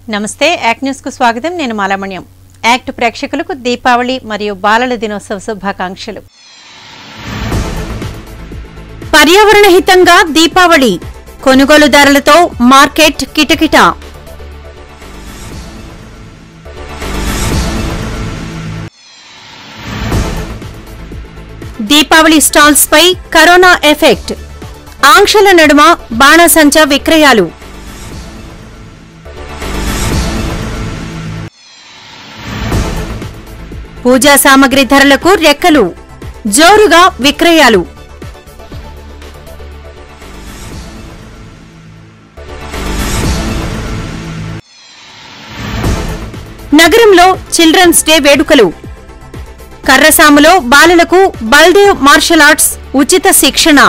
నమస్తే act news కు స్వాగతం నేను మాలామణ్యం యాక్ట్ ప్రేక్షకులకు దీపావళి మరియు బాలల దినోత్సవ శుభాకాంక్షలు పర్యావరణ హితంగా దీపావళి కొనుగోలుదారులతో మార్కెట్ కిటకిట దీపావళి స్టాల్స్ పై కరోనా ఎఫెక్ట్ ఆంక్షల నడుమ బాణసంచా విక్రయాలు పూజా సామగ్రి ధరలకు రెక్కలు జోరుగా విక్రయాలు నగరంలో చిల్డ్రన్స్ డే వేడుకలు కర్రసాములో బాలలకు బల్దేవ్ మార్షల్ ఆర్ట్స్ ఉచిత శిక్షణ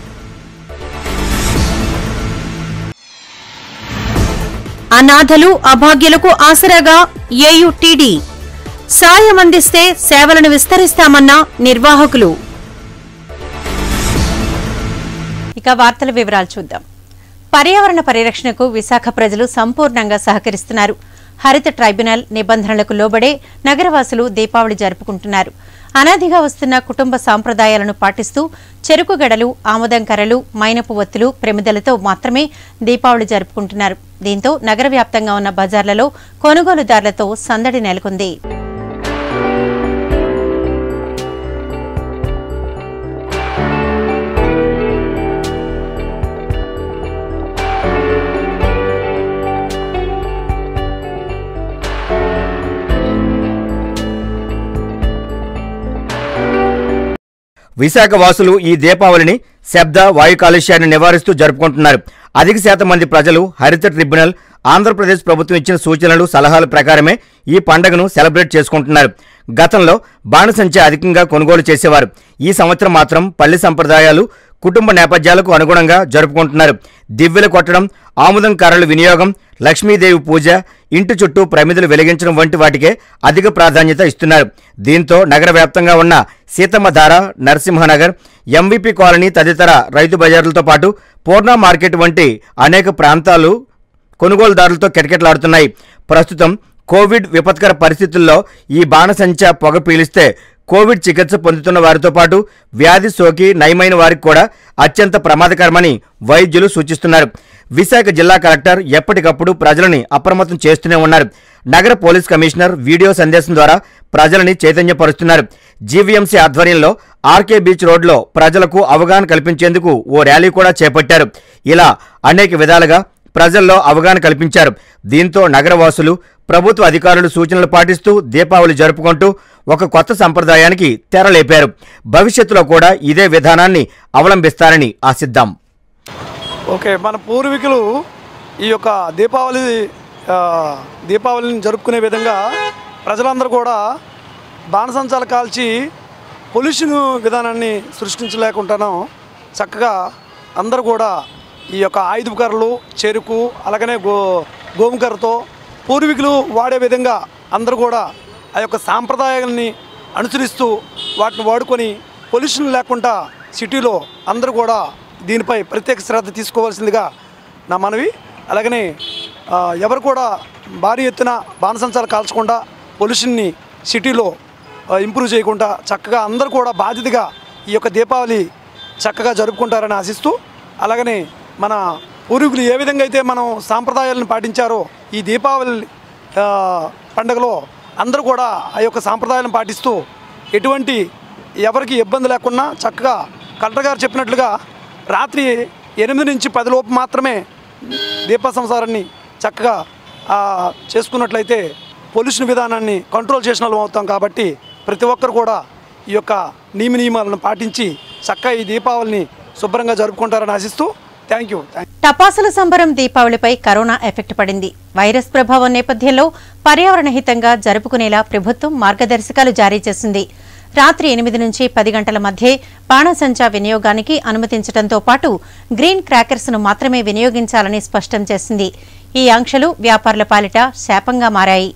అనాథలు అభాగ్యులకు ఆసరాగా ఏయుటీడీ సాయం అందిస్తే సేవలను విస్తరిస్తామన్న నిర్వాహకులు ఇక వార్తల వివరాలు చూద్దాం పర్యావరణ పరిరక్షణకు విశాఖ ప్రజలు సంపూర్ణంగా సహకరిస్తున్నారు హరిత ట్రైబ్యునల్ నిబంధనలకు లోబడే నగరవాసులు దీపావళి జరుపుకుంటున్నారు అనాదిగా వస్తున్న కుటుంబ సాంప్రదాయాలను పాటిస్తూ చెరుకు గడలు ఆముదం కర్రలు మైనపు ఒత్తులు ప్రమిదలతో మాత్రమే దీపావళి జరుపుకుంటున్నారు దీంతో నగర వ్యాప్తంగా ఉన్న బజార్లలో కొనుగోలుదారులతో సందడి నెలకొంది విశాఖ వాసులు ఈ దీపావళిని శబ్ద వాయు కాలుష్యాన్ని నివారిస్తూ జరుపుకుంటున్నారు అధిక శాతం మంది ప్రజలు హరిత ట్రిబ్యునల్ ఆంధ్రప్రదేశ్ ప్రభుత్వం ఇచ్చిన సూచనలు సలహాల ప్రకారమే ఈ పండుగను సెలబ్రేట్ చేసుకుంటున్నారు గతంలో బాణసంచా అధికంగా కొనుగోలు చేసేవారు ఈ సంవత్సరం మాత్రం పల్లి సంప్రదాయాలు కుటుంబ నేపథ్యాలకు అనుగుణంగా జరుపుకుంటున్నారు దివ్యలు కొట్టడం ఆముదం కర్రల వినియోగం లక్ష్మీదేవి పూజ ఇంటి చుట్టూ ప్రమిదలు వెలిగించడం వంటి వాటికే అధిక ప్రాధాన్యత ఇస్తున్నారు దీంతో నగర వ్యాప్తంగా ఉన్న సీతమ్మధార నరసింహనగర్ ఎంవిపి కాలనీ తదితర రైతు బజార్లతో పాటు పూర్ణ మార్కెట్ వంటి అనేక ప్రాంతాలు కొనుగోలుదారులతో కిటకిటలాడుతున్నాయి ప్రస్తుతం కోవిడ్ విపత్కర పరిస్థితుల్లో ఈ బాణసంచా పొగ పీలిస్తే కోవిడ్ చికిత్స పొందుతున్న వారితో పాటు వ్యాధి సోకి నయమైన వారికి కూడా అత్యంత ప్రమాదకరమని వైద్యులు సూచిస్తున్నారు విశాఖ జిల్లా కలెక్టర్ ఎప్పటికప్పుడు ప్రజలని అప్రమత్తం చేస్తూనే ఉన్నారు నగర పోలీస్ కమిషనర్ వీడియో సందేశం ద్వారా ప్రజలని చైతన్యపరుస్తున్నారు జీవీఎంసీ ఆధ్వర్యంలో ఆర్కే బీచ్ రోడ్లో ప్రజలకు అవగాహన కల్పించేందుకు ఓ ర్యాలీ కూడా చేపట్టారు ఇలా అనేక విధాలుగా ప్రజల్లో అవగాహన కల్పించారు దీంతో నగరవాసులు ప్రభుత్వ అధికారులు సూచనలు పాటిస్తూ దీపావళి జరుపుకుంటూ ఒక కొత్త సంప్రదాయానికి తెరలేపారు భవిష్యత్తులో కూడా ఇదే విధానాన్ని అవలంబిస్తారని ఆశిద్దాం ఓకే మన పూర్వీకులు ఈ యొక్క దీపావళి ఆ, దీపావళిని జరుపుకునే విధంగా ప్రజలందరూ కూడా బాణసంచాలు కాల్చి పొల్యూషన్ విధానాన్ని సృష్టించలేకుండాను చక్కగా అందరూ కూడా ఈ యొక్క ఆయుధ కర్రలు చెరుకు అలాగనే గో గోము కర్రతో పూర్వీకులు వాడే విధంగా అందరూ కూడా ఆ యొక్క సాంప్రదాయాలని అనుసరిస్తూ వాటిని వాడుకొని పొల్యూషన్ లేకుండా సిటీలో అందరూ కూడా దీనిపై ప్రత్యేక శ్రద్ధ తీసుకోవాల్సిందిగా నా మనవి అలాగనే ఆ, ఎవరు కూడా భారీ ఎత్తున బాణసంచాలు కాల్చకుండా పొల్యూషన్ని సిటీలో ఆ, ఇంప్రూవ్ చేయకుండా చక్కగా అందరూ కూడా బాధ్యతగా ఈ యొక్క దీపావళి చక్కగా జరుపుకుంటారని ఆశిస్తూ అలాగనే మన పూర్వీకులు ఏ విధంగా అయితే మనం సాంప్రదాయాలను పాటించారో ఈ దీపావళి ఆ, పండుగలో అందరూ కూడా ఆ యొక్క సాంప్రదాయాలను పాటిస్తూ ఎటువంటి ఎవరికి ఇబ్బంది లేకుండా చక్కగా కలెక్టర్ గారు చెప్పినట్లుగా రాత్రి ఎనిమిది నుంచి పది లోపు మాత్రమే దీప సంసారాన్ని చక్కగా ఆ, చేసుకున్నట్లయితే పొల్యూషన్ విధానాన్ని కంట్రోల్ చేసిన వాళ్ళం అవుతాం కాబట్టి ప్రతి ఒక్కరు కూడా ఈ యొక్క నియమ నియమాలను పాటించి చక్కగా ఈ దీపావళిని శుభ్రంగా జరుపుకుంటారని ఆశిస్తూ థ్యాంక్ యూ థ్యాంక్ టపాసుల సంబరం దీపావళిపై కరోనా ఎఫెక్ట్ పడింది వైరస్ ప్రభావం నేపథ్యంలో పర్యావరణ హితంగా జరుపుకునేలా ప్రభుత్వం మార్గదర్శకాలు జారీ చేసింది రాత్రి ఎనిమిది నుంచి పది గంటల మధ్యే బాణసంచా వినియోగానికి అనుమతించడంతో పాటు గ్రీన్ క్రాకర్స్ ను మాత్రమే వినియోగించాలని స్పష్టం చేసింది ఈ ఆంక్షలు వ్యాపారుల పాలిట శాపంగా మారాయి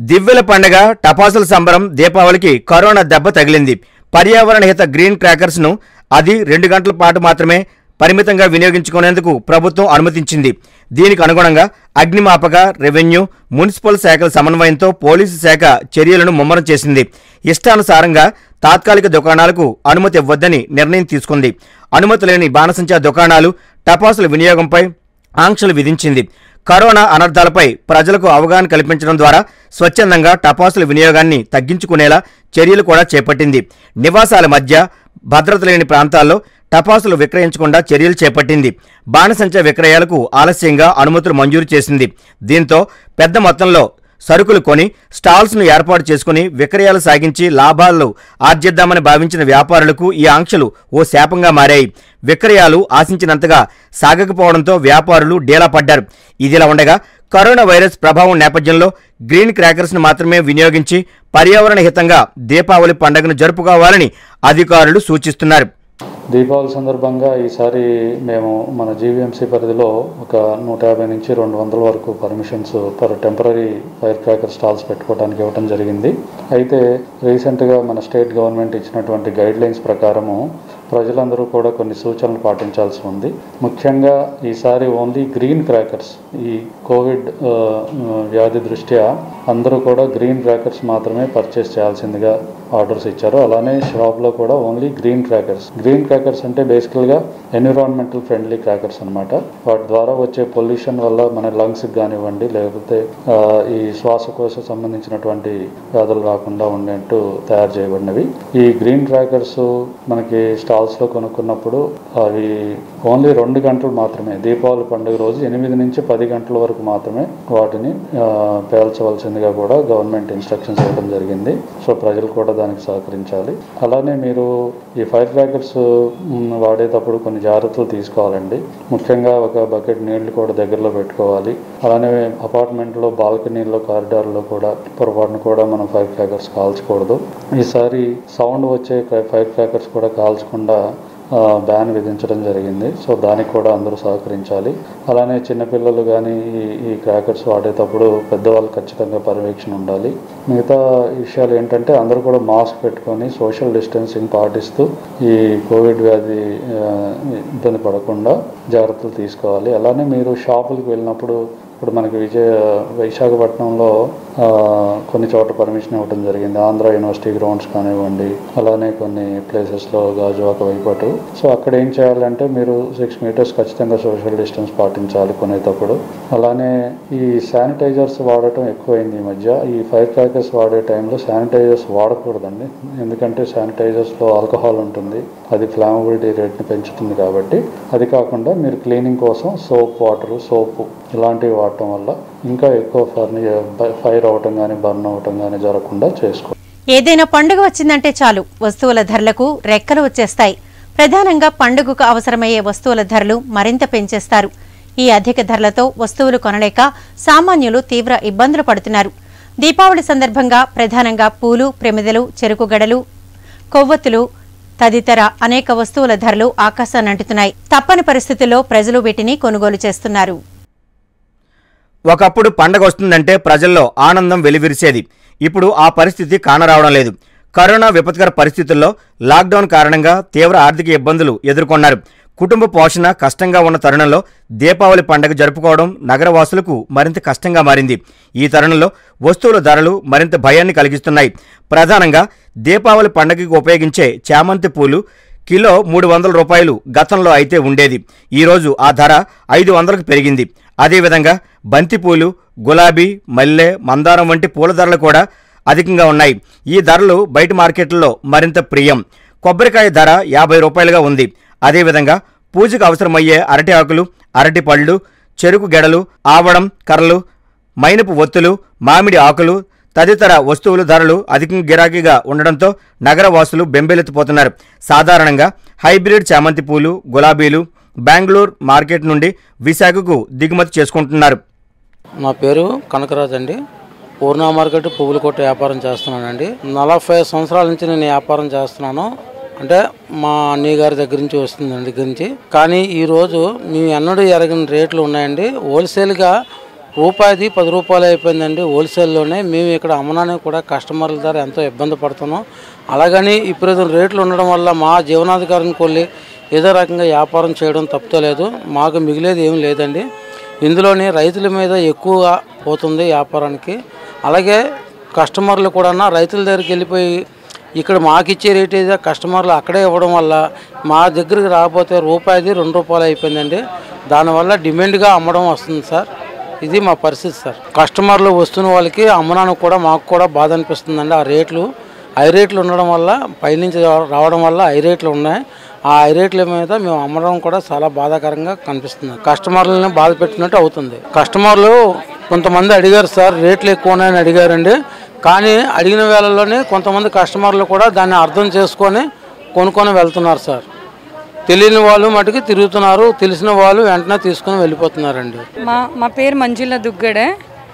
దివ్వెల పండగ టపాసుల సంబరం దీపావళికి కరోనా దెబ్బ తగిలింది పర్యావరణ హిత గ్రీన్ క్రాకర్స్ ను అది రెండు గంటల పాటు మాత్రమే పరిమితంగా వినియోగించుకునేందుకు ప్రభుత్వం అనుమతించింది దీనికి అనుగుణంగా అగ్నిమాపక రెవెన్యూ మున్సిపల్ శాఖల సమన్వయంతో పోలీసు శాఖ చర్యలను ముమ్మరం చేసింది ఇష్టానుసారంగా తాత్కాలిక దుకాణాలకు అనుమతి ఇవ్వొద్దని నిర్ణయం తీసుకుంది అనుమతి లేని బాణసంచా దుకాణాలు టపాసుల వినియోగంపై ఆంక్షలు విధించింది కరోనా అనర్థాలపై ప్రజలకు అవగాహన కల్పించడం ద్వారా స్వచ్ఛందంగా టపాసుల వినియోగాన్ని తగ్గించుకునేలా చర్యలు కూడా చేపట్టింది నివాసాల మధ్య భద్రత లేని ప్రాంతాల్లో టపాసులు విక్రయించకుండా చర్యలు చేపట్టింది బాణసంచా విక్రయాలకు ఆలస్యంగా అనుమతులు మంజూరు చేసింది దీంతో పెద్ద మొత్తంలో సరుకులు కొని స్టాల్స్ను ఏర్పాటు చేసుకుని విక్రయాలు సాగించి లాభాలు ఆర్జిద్దామని భావించిన వ్యాపారులకు ఈ ఆంక్షలు ఓ శాపంగా మారాయి విక్రయాలు ఆశించినంతగా సాగకపోవడంతో వ్యాపారులు డీలా పడ్డారు ఇదిలా ఉండగా కరోనా వైరస్ ప్రభావం నేపథ్యంలో గ్రీన్ క్రాకర్స్ను మాత్రమే వినియోగించి పర్యావరణ హితంగా దీపావళి పండుగను జరుపుకోవాలని అధికారులు సూచిస్తున్నారు దీపావళి సందర్భంగా ఈసారి మేము మన జీవీఎంసీ పరిధిలో ఒక నూట యాభై నుంచి రెండు వందల వరకు permissions temporary fire cracker stalls పెట్టుకోవడానికి ఇవ్వడం జరిగింది అయితే రీసెంట్గా మన స్టేట్ గవర్నమెంట్ ఇచ్చినటువంటి గైడ్ లైన్స్ ప్రకారము ప్రజలందరూ కూడా కొన్ని సూచనలు పాటించాల్సి ఉంది ముఖ్యంగా ఈసారి ఓన్లీ గ్రీన్ క్రాకర్స్ ఈ కోవిడ్ ఆ, వ్యాధి దృష్ట్యా అందరూ కూడా గ్రీన్ క్రాకర్స్ మాత్రమే పర్చేస్ చేయాల్సిందిగా ఆర్డర్స్ ఇచ్చారు అలానే షాప్లో కూడా only green crackers green crackers అంటే బేసికల్గా ఎన్విరాన్మెంటల్ ఫ్రెండ్లీ క్రాకర్స్ అన్నమాట వాటి ద్వారా వచ్చే పొల్యూషన్ వల్ల మన లంగ్స్కి కానివ్వండి లేకపోతే ఆ, ఈ శ్వాసకోశ సంబంధించినటువంటి వ్యాధులు రాకుండా ఉండేట్టు తయారు చేయబడినవి ఈ గ్రీన్ క్రాకర్స్ మనకి స్టాల్స్లో కొనుక్కున్నప్పుడు అవి ఓన్లీ రెండు గంటలు మాత్రమే దీపావళి పండుగ రోజు ఎనిమిది నుంచి పది గంటల వరకు మాత్రమే వాటిని ఆ, పేల్చవలసిందిగా కూడా గవర్నమెంట్ ఇన్స్ట్రక్షన్స్ ఇవ్వడం జరిగింది సో ప్రజలు కూడా దానికి సహకరించాలి అలానే మీరు ఈ ఫైర్ క్రాకర్స్ మ్, వాడేటప్పుడు కొన్ని జాగ్రత్తలు తీసుకోవాలండి ముఖ్యంగా ఒక బకెట్ నీళ్లు కూడా దగ్గరలో పెట్టుకోవాలి అలానే అపార్ట్మెంట్లో బాల్కనీలో కారిడార్లో కూడా పొరపాటున కూడా మనం ఫైర్ క్రాకర్స్ కాల్చకూడదు ఈసారి సౌండ్ వచ్చే ఫైర్ క్రాకర్స్ కూడా కాల్చకుండా ఆ, బ్యాన్ విధించడం జరిగింది సో దానికి కూడా అందరూ సహకరించాలి అలానే చిన్నపిల్లలు కానీ ఈ ఈ క్రాకర్స్ వాడేటప్పుడు పెద్దవాళ్ళు ఖచ్చితంగా పర్యవేక్షణ ఉండాలి మిగతా విషయాలు ఏంటంటే అందరూ కూడా మాస్క్ పెట్టుకొని సోషల్ డిస్టెన్సింగ్ పాటిస్తూ ఈ కోవిడ్ వ్యాధి ఆ, ఇబ్బంది పడకుండా జాగ్రత్తలు తీసుకోవాలి అలానే మీరు షాపులకు వెళ్ళినప్పుడు ఇప్పుడు మనకి విజయ విశాఖపట్నంలో ఆ, కొన్ని చోట్ల పర్మిషన్ ఇవ్వడం జరిగింది ఆంధ్ర యూనివర్సిటీ గ్రౌండ్స్ కానివ్వండి అలానే కొన్ని ప్లేసెస్లో గాజువాక వైపటు సో అక్కడ ఏం చేయాలంటే మీరు సిక్స్ మీటర్స్ ఖచ్చితంగా సోషల్ డిస్టెన్స్ పాటించాలి కొనేటప్పుడు అలానే ఈ శానిటైజర్స్ వాడటం ఎక్కువైంది ఈ మధ్య ఈ ఫైర్ క్రాకర్స్ వాడే టైంలో శానిటైజర్స్ వాడకూడదండి ఎందుకంటే శానిటైజర్స్లో ఆల్కహాల్ ఉంటుంది అది ఫ్లామబిలిటీ రేట్ని పెంచుతుంది కాబట్టి అది కాకుండా మీరు క్లీనింగ్ కోసం సోప్ వాటర్ సోపు ఇలాంటివి వాడటం వల్ల ఇంకా ఎక్కువ ఫర్ని ఫైర్ అవటం కానీ బర్న్ అవటం కానీ జరగకుండా చేసుకో ఏదైనా పండుగ వచ్చిందంటే చాలు వస్తువుల ధరలకు రెక్కలు వచ్చేస్తాయి ప్రధానంగా పండుగకు అవసరమయ్యే వస్తువుల ధరలు మరింత పెంచేస్తారు ఈ అధిక ధరలతో వస్తువులు కొనలేక సామాన్యులు తీవ్ర ఇబ్బందులు పడుతున్నారు దీపావళి సందర్భంగా ప్రధానంగా పూలు ప్రమిదలు చెరుకు గడలు కొవ్వొత్తులు తదితర అనేక వస్తువుల ధరలు ఆకాశాన్నంటుతున్నాయి తప్పని పరిస్థితుల్లో ప్రజలు వీటిని కొనుగోలు చేస్తున్నారు ఒకప్పుడు పండగ వస్తుందంటే ప్రజల్లో ఆనందం వెలివిరిసేది ఇప్పుడు ఆ పరిస్థితి కానరావడం లేదు కరోనా విపత్కర పరిస్థితుల్లో లాక్డౌన్ కారణంగా తీవ్ర ఆర్థిక ఇబ్బందులు ఎదుర్కొన్నారు కుటుంబ పోషణ కష్టంగా ఉన్న తరుణంలో దీపావళి పండగ జరుపుకోవడం నగరవాసులకు మరింత కష్టంగా మారింది ఈ తరుణంలో వస్తువుల ధరలు మరింత భయాన్ని కలిగిస్తున్నాయి ప్రధానంగా దీపావళి పండగకి ఉపయోగించే చామంతి పూలు కిలో మూడు వందల రూపాయలు గతంలో అయితే ఉండేది ఈరోజు ఆ ధర ఐదు వందలకు పెరిగింది అదేవిధంగా బంతిపూలు గులాబీ మల్లె మందారం వంటి పూల ధరలు కూడా అధికంగా ఉన్నాయి ఈ ధరలు బయట మార్కెట్లలో మరింత ప్రియం కొబ్బరికాయ ధర యాభై రూపాయలుగా ఉంది అదేవిధంగా పూజకు అవసరమయ్యే అరటి ఆకులు అరటి పళ్ళు చెరుకు గెడలు ఆవడం కర్రలు మైనపు ఒత్తులు మామిడి ఆకులు తదితర వస్తువుల ధరలు అధికంగా గిరాకీగా ఉండడంతో నగరవాసులు బెంబేలెత్తిపోతున్నారు సాధారణంగా హైబ్రిడ్ చామంతి పూలు గులాబీలు బెంగళూరు మార్కెట్ నుండి విశాఖకు దిగుమతి చేసుకుంటున్నారు నా పేరు కనకరాజు అండి పూర్ణ మార్కెట్ పువ్వుల కొట్టు వ్యాపారం చేస్తున్నానండి నలభై సంవత్సరాల నుంచి నేను వ్యాపారం చేస్తున్నాను అంటే మా అన్నయ్య గారి దగ్గర నుంచి వస్తుందండి దగ్గర నుంచి కానీ ఈరోజు మీ అన్నడు ఎరగిన రేట్లు ఉన్నాయండి హోల్సేల్గా రూపాయిది పది రూపాయలు అయిపోయిందండి హోల్సేల్లోనే మేము ఇక్కడ అమ్మడానికి కూడా కస్టమర్ల ద్వారా ఎంతో ఇబ్బంది పడుతున్నాం అలాగని ఇప్పుడు రేట్లు ఉండడం వల్ల మా జీవనాధికారిని కొల్లి ఏదో రకంగా వ్యాపారం చేయడం తప్పుతలేదు మాకు మిగిలేది ఏం లేదండి ఇందులోని రైతుల మీద ఎక్కువగా పోతుంది వ్యాపారానికి అలాగే కస్టమర్లు కూడా రైతుల దగ్గరికి వెళ్ళిపోయి ఇక్కడ మాకు ఇచ్చే రేట్ ఏదో కస్టమర్లు అక్కడే ఇవ్వడం వల్ల మా దగ్గరికి రాకపోతే రూపాయిది రెండు రూపాయలు అయిపోయిందండి దానివల్ల డిమాండ్గా అమ్మడం వస్తుంది సార్ ఇది మా పరిస్థితి సార్ కస్టమర్లు వస్తున్న వాళ్ళకి అమ్మడానికి కూడా మాకు కూడా బాధ అనిపిస్తుందండి ఆ రేట్లు హై రేట్లు ఉండడం వల్ల పైనుంచి రావ- రావడం వల్ల హై రేట్లు ఉన్నాయి ఆ హై రేట్ల మీద మేము అమ్మడం కూడా చాలా బాధాకరంగా కనిపిస్తుంది కస్టమర్లని బాధ పెట్టినట్టు అవుతుంది కస్టమర్లు కొంతమంది అడిగారు సార్ రేట్లు ఎక్కువ ఉన్నాయని అడిగారండి కానీ అడిగిన వేళల్లోనే కొంతమంది కస్టమర్లు కూడా దాన్ని అర్థం చేసుకొని కొనుక్కొని వెళ్తున్నారు సార్ తెలియని వాళ్ళు మటుకు తిరుగుతున్నారు తెలిసిన వాళ్ళు వెంటనే తీసుకొని వెళ్ళిపోతున్నారండి మా మా పేరు మంజుల దుగ్గడే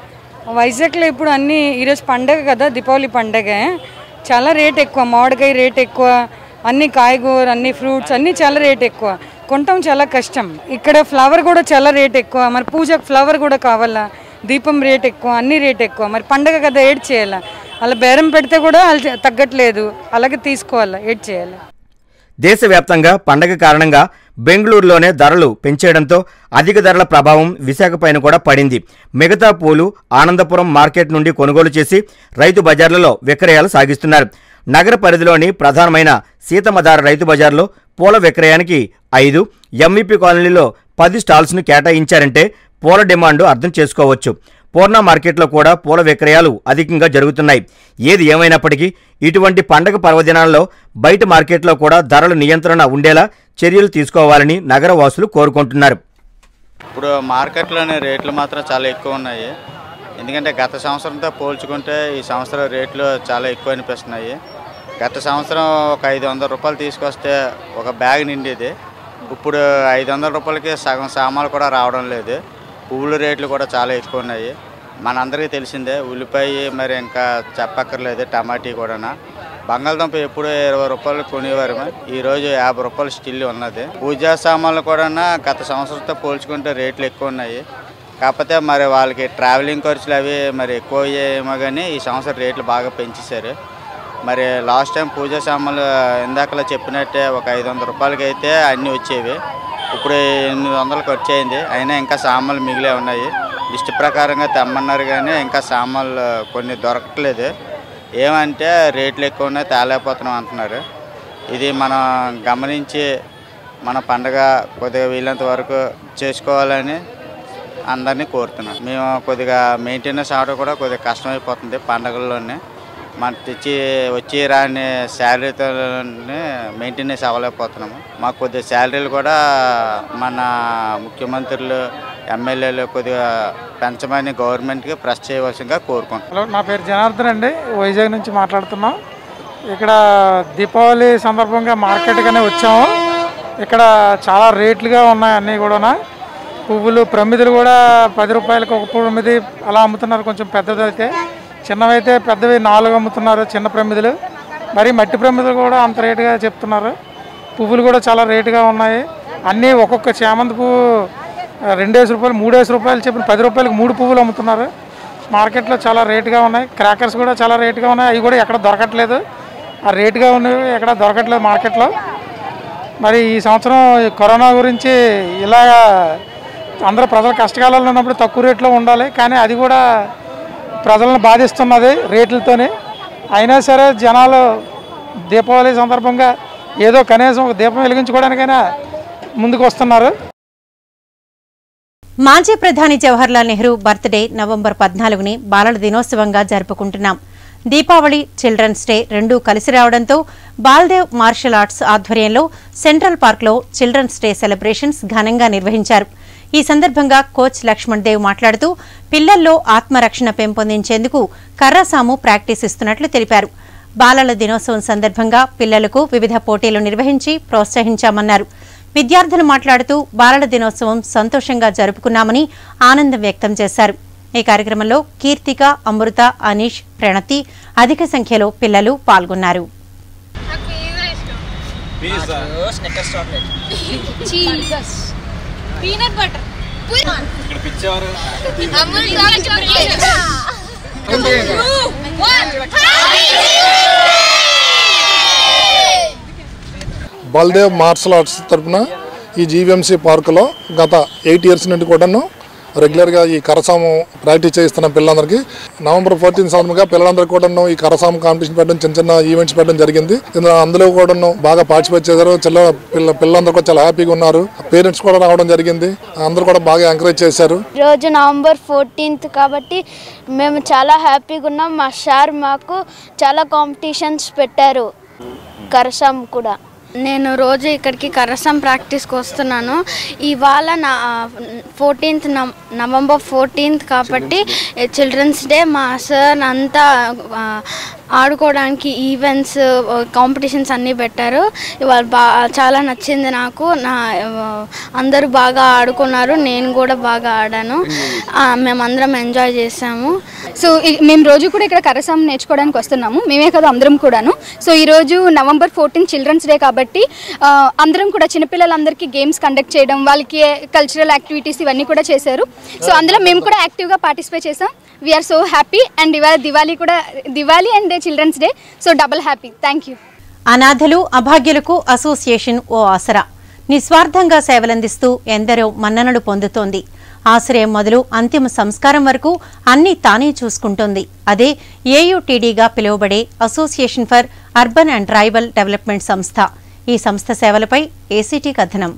వైజాగ్లో ఇప్పుడు అన్ని ఈరోజు పండగ కదా దీపావళి పండగ చాలా రేట్ ఎక్కువ మామిడికాయ రేట్ ఎక్కువ అన్ని కాయగూర అన్ని ఫ్రూట్స్ అన్నీ చాలా రేట్ ఎక్కువ కొనటం చాలా కష్టం ఇక్కడ ఫ్లవర్ కూడా చాలా రేట్ ఎక్కువ మరి పూజకు ఫ్లవర్ కూడా కావాలా దీపం రేట్ ఎక్కువ అన్ని రేట్ ఎక్కువ మరి పండగ కదా ఏడ్ చేయాలా అలా బేరం పెడితే కూడా వాళ్ళు తగ్గట్లేదు అలాగే తీసుకోవాలా ఏడ్ చేయాలి దేశవ్యాప్తంగా పండగ కారణంగా బెంగళూరులోనే ధరలు పెంచేయడంతో అధిక ధరల ప్రభావం విశాఖపైన కూడా పడింది మిగతా పూలు ఆనందపురం మార్కెట్ నుండి కొనుగోలు చేసి రైతు బజార్లలో విక్రయాలు సాగిస్తున్నారు నగర పరిధిలోని ప్రధానమైన సీతమ్మధార రైతు బజార్లో పూల విక్రయానికి ఐదు ఎంఈపీ కాలనీలో పది స్టాల్స్ను కేటాయించారంటే పూల డిమాండ్ అర్థం చేసుకోవచ్చు పూర్ణ మార్కెట్లో కూడా పూల విక్రయాలు అధికంగా జరుగుతున్నాయి ఏది ఏమైనప్పటికీ ఇటువంటి పండగ పర్వదినాల్లో బయట మార్కెట్లో కూడా ధరల నియంత్రణ ఉండేలా చర్యలు తీసుకోవాలని నగర వాసులు కోరుకుంటున్నారు ఇప్పుడు మార్కెట్లోని రేట్లు మాత్రం చాలా ఎక్కువ ఉన్నాయి ఎందుకంటే గత సంవత్సరంతో పోల్చుకుంటే ఈ సంవత్సరం రేట్లు చాలా ఎక్కువ అనిపిస్తున్నాయి గత సంవత్సరం ఒక ఐదు వందల రూపాయలు తీసుకొస్తే ఒక బ్యాగ్ నిండేది ఇప్పుడు ఐదు వందల రూపాయలకి సగం సామాన్లు కూడా రావడం లేదు పువ్వుల రేట్లు కూడా చాలా ఎక్కువ ఉన్నాయి మనందరికీ తెలిసిందే ఉల్లిపాయ మరి ఇంకా చెప్పక్కర్లేదు టమాటీ కూడా బంగాళదుంప ఎప్పుడు ఇరవై రూపాయలు కొనేవారు ఈరోజు యాభై రూపాయలు స్టిల్ ఉన్నది పూజా సామాన్లు కూడా గత సంవత్సరంతో పోల్చుకుంటే రేట్లు ఎక్కువ ఉన్నాయి కాకపోతే మరి వాళ్ళకి ట్రావెలింగ్ ఖర్చులు అవి మరి ఎక్కువ అయ్యాయేమో కానీ ఈ సంవత్సరం రేట్లు బాగా పెంచేశారు మరి లాస్ట్ టైం పూజా సామాన్లు ఇందాకలా చెప్పినట్టే ఒక ఐదు వందల రూపాయలకి అయితే అన్నీ వచ్చేవి ఇప్పుడు ఎనిమిది వందలు ఖర్చు అయింది అయినా ఇంకా సామాన్లు మిగిలే ఉన్నాయి లిస్ట్ ప్రకారంగా తెమ్మన్నారు కానీ ఇంకా సామాన్లు కొన్ని దొరకట్లేదు ఏమంటే రేట్లు ఎక్కువ ఉన్నాయి తేలేకపోతున్నాం అంటున్నారు ఇది మనం గమనించి మన పండగ కొద్దిగా వీలంత వరకు చేసుకోవాలని అందరినీ కోరుతున్నాం మేము కొద్దిగా మెయింటెనెన్స్ అవడం కూడా కొద్దిగా కష్టమైపోతుంది పండగల్లోనే మన తెచ్చి వచ్చి రాని శాలరీతో మెయింటెనెన్స్ అవ్వలేకపోతున్నాము మాకు కొద్దిగా శాలరీలు కూడా మన ముఖ్యమంత్రులు ఎమ్మెల్యేలు కొద్దిగా పెంచమని గవర్నమెంట్కి ప్రెస్ చేయవలసిందిగా కోరుకుంటున్నాం హలో నా పేరు జనార్దన్ అండి వైజాగ్ నుంచి మాట్లాడుతున్నాం ఇక్కడ దీపావళి సందర్భంగా మార్కెట్గానే వచ్చాము ఇక్కడ చాలా రేట్లుగా ఉన్నాయి అన్నీ కూడా పువ్వులు ప్రమిదలు కూడా పది రూపాయలకు ఒక ప్రమిది అలా అమ్ముతున్నారు కొంచెం పెద్దది అయితే చిన్నవైతే పెద్దవి నాలుగు అమ్ముతున్నారు చిన్న ప్రమిదలు మరి మట్టి ప్రమిదలు కూడా అంత రేటుగా చెప్తున్నారు పువ్వులు కూడా చాలా రేటుగా ఉన్నాయి అన్నీ ఒక్కొక్క చామంతి పువ్వు ఆ, రెండేసి రూపాయలు మూడేసి రూపాయలు చెప్పిన పది రూపాయలకు మూడు పువ్వులు అమ్ముతున్నారు మార్కెట్లో చాలా రేటుగా ఉన్నాయి క్రాకర్స్ కూడా చాలా రేటుగా ఉన్నాయి అవి కూడా ఎక్కడ దొరకట్లేదు ఆ రేటుగా ఉన్నవి ఎక్కడ దొరకట్లేదు మార్కెట్లో మరి ఈ సంవత్సరం ఈ కరోనా గురించి ఇలా అందరూ ప్రజలు కష్టకాలంలో ఉన్నప్పుడు తక్కువ రేట్లో ఉండాలి కానీ అది కూడా ప్రజలను బాధిస్తున్నది రేట్లతోనే అయినా సరే జనాలు దీపావళి సందర్భంగా ఏదో కనీసం ఒక దీపం వెలిగించుకోవడానికైనా ముందుకు వస్తున్నారు మాజీ ప్రధాని జవహర్లాల్ నెహ్రూ బర్త్డే నవంబర్ పద్నాలుగుని బాలల దినోత్సవంగా జరుపుకుంటున్నాం దీపావళి చిల్డ్రన్స్ డే రెండూ కలిసి రావడంతో బాల్దేవ్ మార్షల్ ఆర్ట్స్ ఆధ్వర్యంలో సెంట్రల్ పార్క్లో చిల్డ్రన్స్ డే సెలబ్రేషన్స్ ఘనంగా నిర్వహించారు ఈ సందర్భంగా కోచ్ లక్ష్మణ్ దేవ్ మాట్లాడుతూ పిల్లల్లో ఆత్మరక్షణ పెంపొందించేందుకు కర్రసాము ప్రాక్టీస్ ఇస్తున్నట్లు తెలిపారు బాలల దినోత్సవం సందర్భంగా పిల్లలకు వివిధ పోటీలు నిర్వహించి ప్రోత్సహించామన్నారు విద్యార్థులు మాట్లాడుతూ బాలల దినోత్సవం సంతోషంగా జరుపుకున్నామని ఆనందం వ్యక్తం చేశారు ఈ కార్యక్రమంలో కీర్తిక అమృత అనీష్ ప్రణతి అధిక సంఖ్యలో పిల్లలు పాల్గొన్నారు cheese peanut butter Baldev martial arts తరపున ఈ జీవీఎంసీ పార్కులో గత ఎయిట్ ఇయర్స్ నుండి కూడాను రెగ్యులర్గా ఈ కరసాము ప్రాక్టీస్ చేయిస్తున్న పిల్లలందరికీ నవంబర్ ఫోర్టీన్ సందర్భంగా పిల్లలందరికీ కూడాను ఈ కరసాము కాంపిటీషన్ పెట్టడం చిన్న చిన్న ఈవెంట్స్ పెట్టడం జరిగింది ఇందులో అందులో కూడాను బాగా పార్టిసిపేట్ చేశారు చిల్ల పిల్ల పిల్లలందరూ కూడా చాలా హ్యాపీగా ఉన్నారు పేరెంట్స్ కూడా రావడం జరిగింది అందరూ కూడా బాగా ఎంకరేజ్ చేశారు రోజు నవంబర్ ఫోర్టీన్త్ కాబట్టి మేము చాలా హ్యాపీగా ఉన్నాం మా సార్ మాకు చాలా కాంపిటీషన్స్ పెట్టారు కరసం కూడా నేను రోజు ఇక్కడికి కరసం ప్రాక్టీస్కి వస్తున్నాను ఇవాళ నా ఫోర్టీన్త్ నవంబర్ ఫోర్టీన్త్ కాబట్టి చిల్డ్రన్స్ డే మా సార్ అంతా ఆ, ఆడుకోవడానికి ఈవెంట్స్ కాంపిటీషన్స్ అన్నీ పెట్టారు ఇవాళ బా చాలా నచ్చింది నాకు నా ఆ, అందరూ బాగా ఆడుకున్నారు నేను కూడా బాగా ఆడాను ఆ, మేమందరం ఎంజాయ్ చేసాము సో ఈ- మేము రోజు కూడా ఇక్కడ కరసాం నేర్చుకోవడానికి వస్తున్నాము మేమే కదా అందరం కూడాను సో ఈ రోజు నవంబర్ ఫోర్టీన్ చిల్డ్రన్స్ డే కాబట్టి ఆ, అందరం కూడా చిన్నపిల్లలందరికీ గేమ్స్ కండక్ట్ చేయడం వాళ్ళకి కల్చరల్ యాక్టివిటీస్ ఇవన్నీ కూడా చేశారు సో అందులో మేము కూడా యాక్టివ్గా పార్టిసిపేట్ చేసాం వీఆర్ సో హ్యాపీ అండ్ ఇవాళ దివాళీ కూడా Diwali and children's day so double happy thank you అనాథలు అభాగ్యులకు అసోసియేషన్ ఓ ఆసరా నిస్వార్థంగా సేవలందిస్తూ ఎందరో మన్ననలు పొందుతోంది ఆశ్రయం మొదలు అంతిమ సంస్కారం వరకు అన్ని తానే చూసుకుంటోంది అదే ఏయుటీడీగా పిలువబడే association for urban and tribal development సంస్థ ఈ సంస్థ సేవలపై ఏసీటీ కథనం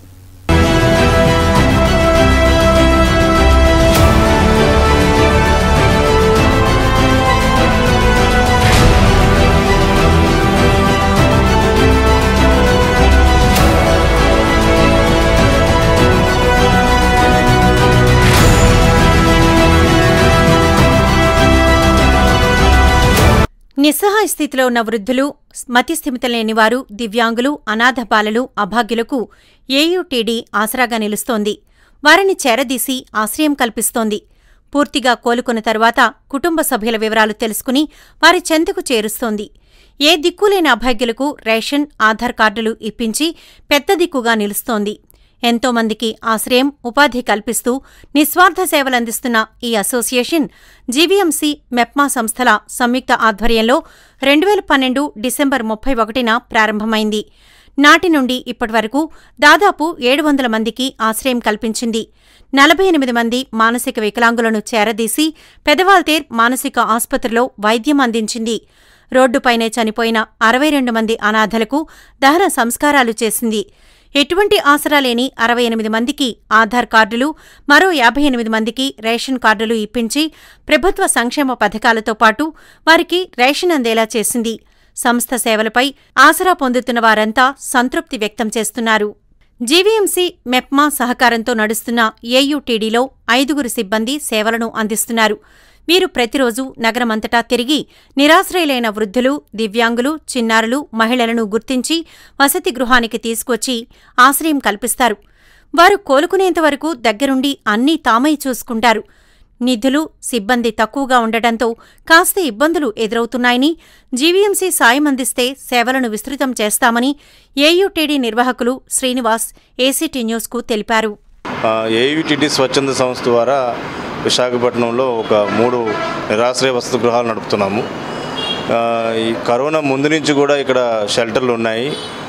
నిస్సహాయ స్థితిలో ఉన్న వృద్ధులు మతిస్థిమితం లేని వారు దివ్యాంగులు అనాథ బాలలు అభాగ్యులకు ఏయుటీడీ ఆసరాగా నిలుస్తోంది వారిని చేరదీసి ఆశ్రయం కల్పిస్తోంది పూర్తిగా కోలుకున్న తర్వాత కుటుంబ సభ్యుల వివరాలు తెలుసుకుని వారి చెంతకు చేరుస్తోంది ఏ దిక్కులేని అభాగ్యులకు రేషన్ ఆధార్ కార్డులు ఇప్పించి పెద్ద దిక్కుగా నిలుస్తోంది ఎంతో మందికి ఆశ్రయం ఉపాధి కల్పిస్తూ నిస్వార్థ సేవలందిస్తున్న ఈ అసోసియేషన్ జీవీఎంసీ మెప్మా సంస్థల సంయుక్త ఆధ్వర్యంలో రెండు వేల పన్నెండు డిసెంబర్ ముప్పై ఒకటిన ప్రారంభమైంది నాటి నుండి ఇప్పటివరకు దాదాపు ఏడు వందల మందికి ఆశ్రయం కల్పించింది నలభై ఎనిమిది మంది మానసిక వికలాంగులను చేరదీసి పెదవాల్తేర్ మానసిక ఆసుపత్రిలో వైద్యం అందించింది రోడ్డుపైనే చనిపోయిన అరవై రెండు మంది అనాథలకు దహన సంస్కారాలు చేసింది ఎటువంటి ఆసరా లేని అరవై ఎనిమిది మందికి ఆధార్ కార్డులు మరో యాభై ఎనిమిది మందికి రేషన్ కార్డులు ఇప్పించి ప్రభుత్వ సంక్షేమ పథకాలతో పాటు వారికి రేషన్ అందేలా చేసింది సంస్థ సేవలపై ఆసరా పొందుతున్న వారంతా సంతృప్తి వ్యక్తం చేస్తున్నారు జీవీఎంసీ మెప్మా సహకారంతో నడుస్తున్న ఏయుటీడీలో ఐదుగురు సిబ్బంది సేవలను అందిస్తున్నారు వీరు ప్రతిరోజు నగరమంతటా తిరిగి నిరాశ్రయులైన వృద్ధులు దివ్యాంగులు చిన్నారులు మహిళలను గుర్తించి వసతి గృహానికి తీసుకొచ్చి ఆశ్రయం కల్పిస్తారు వారు కోలుకునేంత వరకు దగ్గరుండి అన్నీ తామై చూసుకుంటారు నిధులు సిబ్బంది తక్కువగా ఉండటంతో కాస్త ఇబ్బందులు ఎదురవుతున్నాయని జీవీఎంసీ సాయం అందిస్తే సేవలను విస్తృతం చేస్తామని ఏయుటీడీ నిర్వాహకులు శ్రీనివాస్ ఏసీటీ న్యూస్కు తెలిపారు ఏయుటిటి స్వచ్ఛంద సంస్థ ద్వారా విశాఖపట్నంలో ఒక మూడు నిరాశ్రయ వసతి గృహాలు నడుపుతున్నాము ఆ, ఈ కరోనా ముందు నుంచి కూడా ఇక్కడ షెల్టర్లు ఉన్నాయి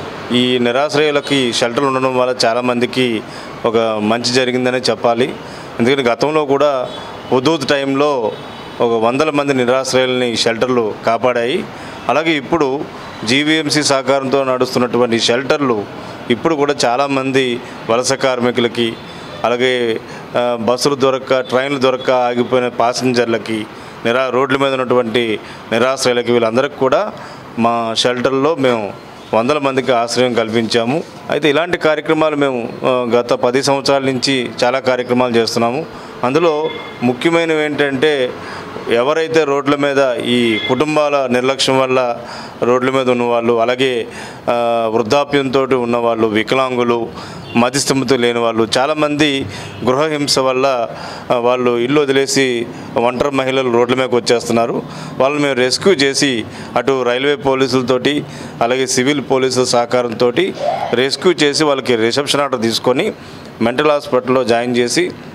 ఈ నిరాశ్రయులకి షెల్టర్లు ఉండడం వల్ల చాలామందికి ఒక మంచి జరిగిందనే చెప్పాలి ఎందుకంటే గతంలో కూడా హుదూద్ టైంలో ఒక వందల మంది నిరాశ్రయులని ఈ షెల్టర్లు కాపాడాయి అలాగే ఇప్పుడు జీవీఎంసీ సహకారంతో నడుస్తున్నటువంటి ఈ షెల్టర్లు ఇప్పుడు కూడా చాలామంది వలస కార్మికులకి అలాగే ఆ, బస్సులు దొరక్క ట్రైన్లు దొరక్క ఆగిపోయిన ప్యాసింజర్లకి నిరా రోడ్ల మీద ఉన్నటువంటి నిరాశ్రయులకి వీళ్ళందరికీ కూడా మా షెల్టర్లో మేము వందల మందికి ఆశ్రయం కల్పించాము అయితే ఇలాంటి కార్యక్రమాలు మేము ఆ, గత పది సంవత్సరాల నుంచి చాలా కార్యక్రమాలు చేస్తున్నాము అందులో ముఖ్యమైనవి ఏంటంటే ఎవరైతే రోడ్ల మీద ఈ కుటుంబాల నిర్లక్ష్యం వల్ల రోడ్ల మీద ఉన్నవాళ్ళు అలాగే ఆ, వృద్ధాప్యంతో ఉన్నవాళ్ళు వికలాంగులు మతిస్థిమత లేని వాళ్ళు చాలామంది గృహహింస వల్ల ఆ, వాళ్ళు ఇల్లు వదిలేసి ఒంటరి మహిళలు రోడ్ల మీదకి వచ్చేస్తున్నారు వాళ్ళని మేము రెస్క్యూ చేసి అటు రైల్వే పోలీసులతోటి అలాగే సివిల్ పోలీసుల సహకారంతో రెస్క్యూ చేసి వాళ్ళకి రిసెప్షన్ ఆర్డర్ తీసుకొని మెంటల్ హాస్పిటల్లో జాయిన్ చేసి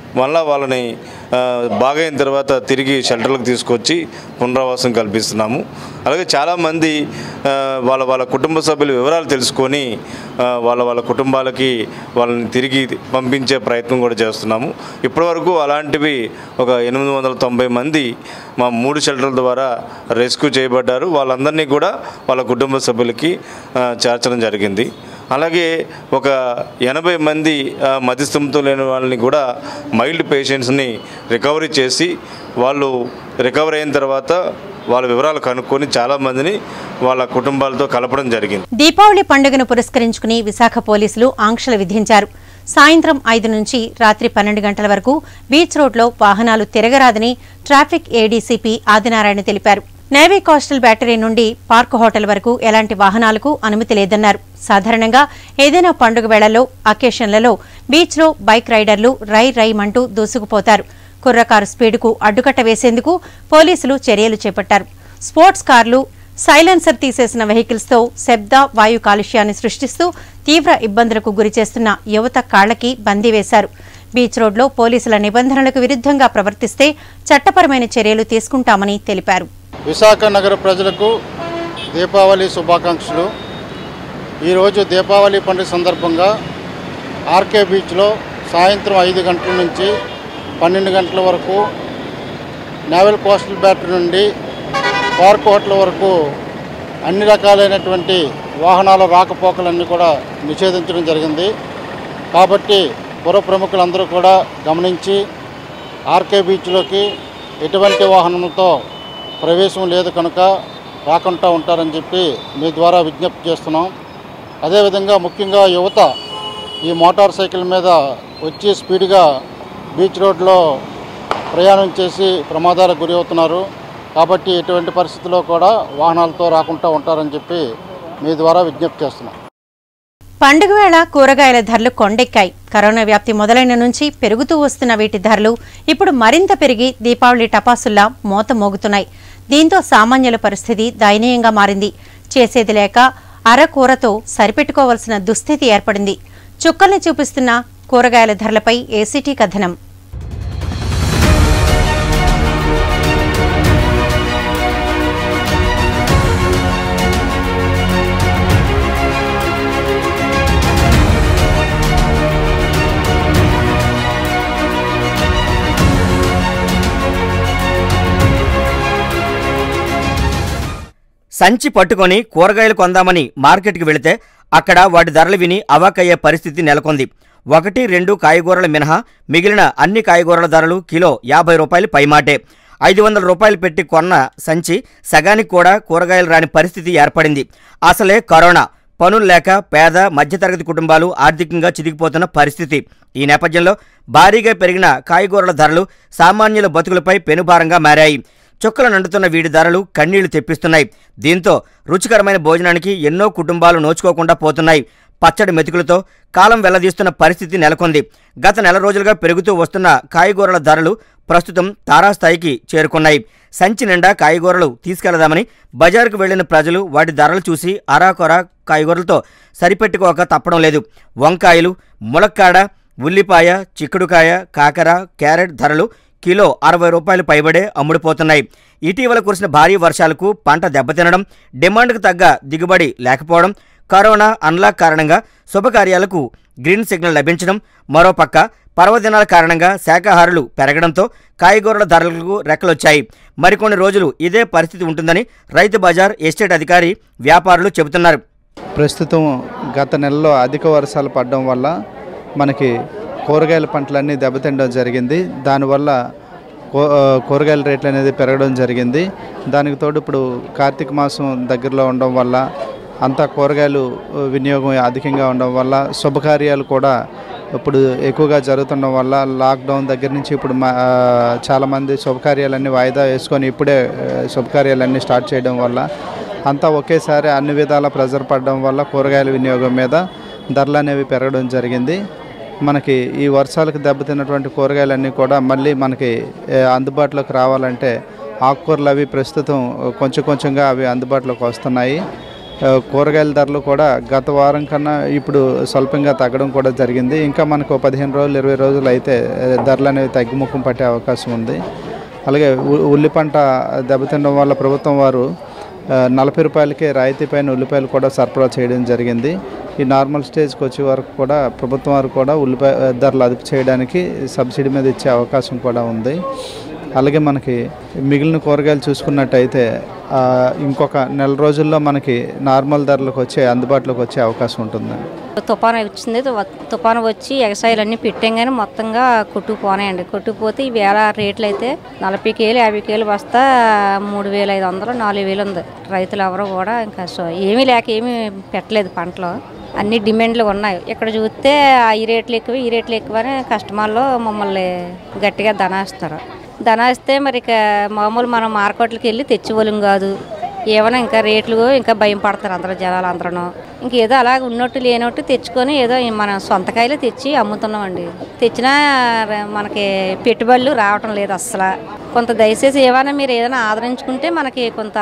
మళ్ళా వాళ్ళని ఆ, బాగైన తర్వాత తిరిగి షెల్టర్లకు తీసుకొచ్చి పునరావాసం కల్పిస్తున్నాము అలాగే చాలామంది ఆ, వాళ్ళ వాళ్ళ కుటుంబ సభ్యుల వివరాలు తెలుసుకొని ఆ, వాళ్ళ వాళ్ళ కుటుంబాలకి వాళ్ళని తిరిగి పంపించే ప్రయత్నం కూడా చేస్తున్నాము ఇప్పటివరకు అలాంటివి ఒక ఎనిమిది వందల తొంభై మంది మా మూడు షెల్టర్ల ద్వారా రెస్క్యూ చేయబడ్డారు వాళ్ళందరినీ కూడా వాళ్ళ కుటుంబ సభ్యులకి ఆ, చేర్చడం జరిగింది అలాగే ఒక ఎనభై మంది ఆ, మధ్యస్థంతో లేని వాళ్ళని కూడా మైల్డ్ పేషెంట్స్ని రికవరీ చేసి వాళ్ళు రికవర్ అయిన తర్వాత వాళ్ళ వివరాలు కనుక్కొని చాలామందిని వాళ్ళ కుటుంబాలతో కలపడం జరిగింది దీపావళి పండుగను పురస్కరించుకుని విశాఖ పోలీసులు ఆంక్షలు విధించారు సాయంత్రం ఐదు నుంచి రాత్రి పన్నెండు గంటల వరకు బీచ్ రోడ్లో వాహనాలు తిరగరాదని ట్రాఫిక్ ఏడీసీపీ ఆదినారాయణ తెలిపారు నేవీ కోస్టల్ బ్యాటరీ నుండి పార్క్ హోటల్ వరకు ఎలాంటి వాహనాలకు అనుమతి లేదన్నారు సాధారణంగా ఏదైనా పండుగ వేళల్లో అకేషన్లలో బీచ్లో బైక్ రైడర్లు రై రైమంటూ దూసుకుపోతారు కుర్రకారు స్పీడుకు అడ్డుకట్ట వేసేందుకు పోలీసులు చర్యలు చేపట్టారు స్పోర్ట్స్ కార్లు సైలెన్సర్ తీసేసిన వెహికల్స్ తో శబ్ద వాయు కాలుష్యాన్ని సృష్టిస్తూ తీవ్ర ఇబ్బందులకు గురిచేస్తున్న యువత కాళ్లకి బందీ వేశారు బీచ్ రోడ్లో పోలీసుల నిబంధనలకు విరుద్ధంగా ప్రవర్తిస్తే చట్టపరమైన చర్యలు తీసుకుంటామని తెలిపారు విశాఖ నగర ప్రజలకు దీపావళి శుభాకాంక్షలు ఈరోజు దీపావళి పండుగ సందర్భంగా ఆర్కే బీచ్లో సాయంత్రం ఐదు గంటల నుంచి పన్నెండు గంటల వరకు నేవల్ కోస్టల్ బ్యాటరీ నుండి పార్క్ హోటల్ వరకు అన్ని రకాలైనటువంటి వాహనాల రాకపోకలన్నీ కూడా నిషేధించడం జరిగింది కాబట్టి పుర ప్రముఖులందరూ కూడా గమనించి ఆర్కే బీచ్లోకి ఎటువంటి వాహనంతో ప్రవేశం లేదు కనుక రాకుండా ఉంటారని చెప్పి మీ ద్వారా విజ్ఞప్తి చేస్తున్నాం అదేవిధంగా ముఖ్యంగా యువత ఈ మోటార్ సైకిల్ మీద వచ్చి స్పీడ్గా బీచ్ రోడ్లో ప్రయాణం చేసి ప్రమాదాలకు గురి అవుతున్నారు కాబట్టి ఎటువంటి పరిస్థితుల్లో కూడా వాహనాలతో రాకుండా ఉంటారని చెప్పి మీ ద్వారా విజ్ఞప్తి చేస్తున్నాం పండుగ వేళ కూరగాయల ధరలు కొండెక్కాయి కరోనా వ్యాప్తి మొదలైన నుంచి పెరుగుతూ వస్తున్న వీటి ధరలు ఇప్పుడు మరింత పెరిగి దీపావళి టపాసుల్లా మోత మోగుతున్నాయి దీంతో సామాన్యుల పరిస్థితి దయనీయంగా మారింది చేసేది లేక అరకూరతో సరిపెట్టుకోవాల్సిన దుస్థితి ఏర్పడింది చుక్కల్ని చూపిస్తున్న కూరగాయల ధరలపై ఏసీటీ కథనం సంచి పట్టుకొని కూరగాయలు కొందామని మార్కెట్కి వెళితే అక్కడ వాటి ధరలు విని అవాకయ్యే పరిస్థితి నెలకొంది ఒకటి రెండు కాయగూరల మినహా మిగిలిన అన్ని కాయగూరల ధరలు కిలో యాభై రూపాయలు పైమాటే ఐదు వందల రూపాయలు పెట్టి కొన్న సంచి సగానికి కూడా కూరగాయలు రాని పరిస్థితి ఏర్పడింది అసలే కరోనా పనులు లేక పేద మధ్యతరగతి కుటుంబాలు ఆర్థికంగా చిదిగిపోతున్న పరిస్థితి ఈ నేపథ్యంలో భారీగా పెరిగిన కాయగూరల ధరలు సామాన్యుల బతుకులపై పెనుభారంగా మారాయి చుక్కలు నండుతున్న వీడి ధరలు కన్నీళ్లు తెప్పిస్తున్నాయి దీంతో రుచికరమైన భోజనానికి ఎన్నో కుటుంబాలు నోచుకోకుండా పోతున్నాయి పచ్చడి మెతుకులతో కాలం వెల్లదీస్తున్న పరిస్థితి నెలకొంది గత నెల రోజులుగా పెరుగుతూ వస్తున్న కాయగూరల ధరలు ప్రస్తుతం తారాస్థాయికి చేరుకున్నాయి సంచి నిండా కాయగూరలు తీసుకెళ్దామని బజారుకు వెళ్లిన ప్రజలు వాటి ధరలు చూసి అరాకొరా కాయగూరలతో సరిపెట్టుకోక తప్పడం లేదు వంకాయలు ములక్కాడ ఉల్లిపాయ చిక్కుడుకాయ కాకర క్యారెట్ ధరలు కిలో అరవై రూపాయలు పైబడే అమ్ముడుపోతున్నాయి ఇటీవల కురిసిన భారీ వర్షాలకు పంట దెబ్బతినడం డిమాండ్కు తగ్గ దిగుబడి లేకపోవడం కరోనా అన్లాక్ కారణంగా శుభకార్యాలకు గ్రీన్ సిగ్నల్ లభించడం మరోపక్క పర్వదినాల కారణంగా శాఖాహారులు పెరగడంతో కాయగూరల ధరలకు రెక్కలొచ్చాయి మరికొన్ని రోజులు ఇదే పరిస్థితి ఉంటుందని రైతు బజార్ ఎస్టేట్ అధికారి వ్యాపారులు చెబుతున్నారు ప్రస్తుతం గత నెలలో అధిక వర్షాలు పడడం వల్ల మనకి కూరగాయల పంటలన్నీ దెబ్బతినడం జరిగింది దానివల్ల కూ- ఆ, కూరగాయల రేట్లు అనేది పెరగడం జరిగింది దానికి తోడు ఇప్పుడు కార్తీక మాసం దగ్గరలో ఉండడం వల్ల అంతా కూరగాయలు ఆ, వినియోగం అధికంగా ఉండడం వల్ల శుభకార్యాలు కూడా ఇప్పుడు ఎక్కువగా జరుగుతుండడం వల్ల లాక్డౌన్ దగ్గర నుంచి ఇప్పుడు మా ఆ, చాలామంది శుభకార్యాలన్నీ వాయిదా వేసుకొని ఇప్పుడే ఆ, శుభకార్యాలన్నీ స్టార్ట్ చేయడం వల్ల అంతా ఒకేసారి అన్ని విధాల ప్రెజర్ పడడం వల్ల కూరగాయల వినియోగం మీద ధరలు అనేవి పెరగడం జరిగింది మనకి ఈ వర్షాలకు దెబ్బతిన్నటువంటి కూరగాయలన్నీ కూడా మళ్ళీ మనకి ఏ, అందుబాటులోకి రావాలంటే ఆకుకూరలు అవి ప్రస్తుతం కొంచెం కొంచెంగా అవి అందుబాటులోకి వస్తున్నాయి ఆ, కూరగాయల ధరలు కూడా గత వారం కన్నా ఇప్పుడు స్వల్పంగా తగ్గడం కూడా జరిగింది ఇంకా మనకు ఓ పదిహేను రోజులు ఇరవై రోజులు అయితే ఆ, ధరలు అనేవి తగ్గుముఖం పట్టే అవకాశం ఉంది అలాగే ఉ- ఉల్లి పంట దెబ్బతినడం వల్ల ప్రభుత్వం వారు ఆ, నలభై రూపాయలకే రాయితీ పైన ఉల్లిపాయలు కూడా సరఫరా చేయడం జరిగింది ఈ నార్మల్ స్టేజ్కి వచ్చే వరకు కూడా ప్రభుత్వం వారు కూడా ఉల్లిపాయ ధరలు అదుపు చేయడానికి సబ్సిడీ మీద ఇచ్చే అవకాశం కూడా ఉంది అలాగే మనకి మిగిలిన కూరగాయలు చూసుకున్నట్టయితే ఆ, ఇంకొక నెల రోజుల్లో మనకి నార్మల్ ధరలకు వచ్చే అందుబాటులోకి వచ్చే అవకాశం ఉంటుందండి తుఫాను వచ్చింది తు- తుఫాను వచ్చి ఎగసాయిలు అన్నీ పెట్టాం కానీ మొత్తంగా కొట్టుకుపోనాయండి కొట్టుకుపోతే ఈ వేల రేట్లు అయితే నలభై కేలు యాభై కేలు బస్తా మూడు వేల ఐదు వందలు నాలుగు వేలు ఉంది రైతులు ఎవరు కూడా ఇంకా సో- ఏమీ లేక ఏమీ పెట్టలేదు పంటలు అన్ని డిమాండ్లు ఉన్నాయి ఇక్కడ చూస్తే ఆ ఈ రేట్లు ఎక్కువ ఈ రేట్లు ఎక్కువ అని కస్టమర్లు మమ్మల్ని గట్టిగా దనాస్తారు దనాస్తే మరి ఇక మామూలు మనం మార్కెట్లకు వెళ్ళి తెచ్చేవాళ్ళం కాదు ఏమైనా ఇంకా రేట్లు ఇంకా భయం పడతారు అందరూ జనాలు అందరూ ఇంకేదో అలా ఉన్నట్టు లేనట్టు తెచ్చుకొని ఏదో మన సొంతకాయలు తెచ్చి అమ్ముతున్నామండి తెచ్చినా ర- మనకి పెట్టుబడులు రావటం లేదు అస్సలు కొంత దయచేసి ఏమైనా మీరు ఏదైనా ఆదరించుకుంటే మనకి కొంత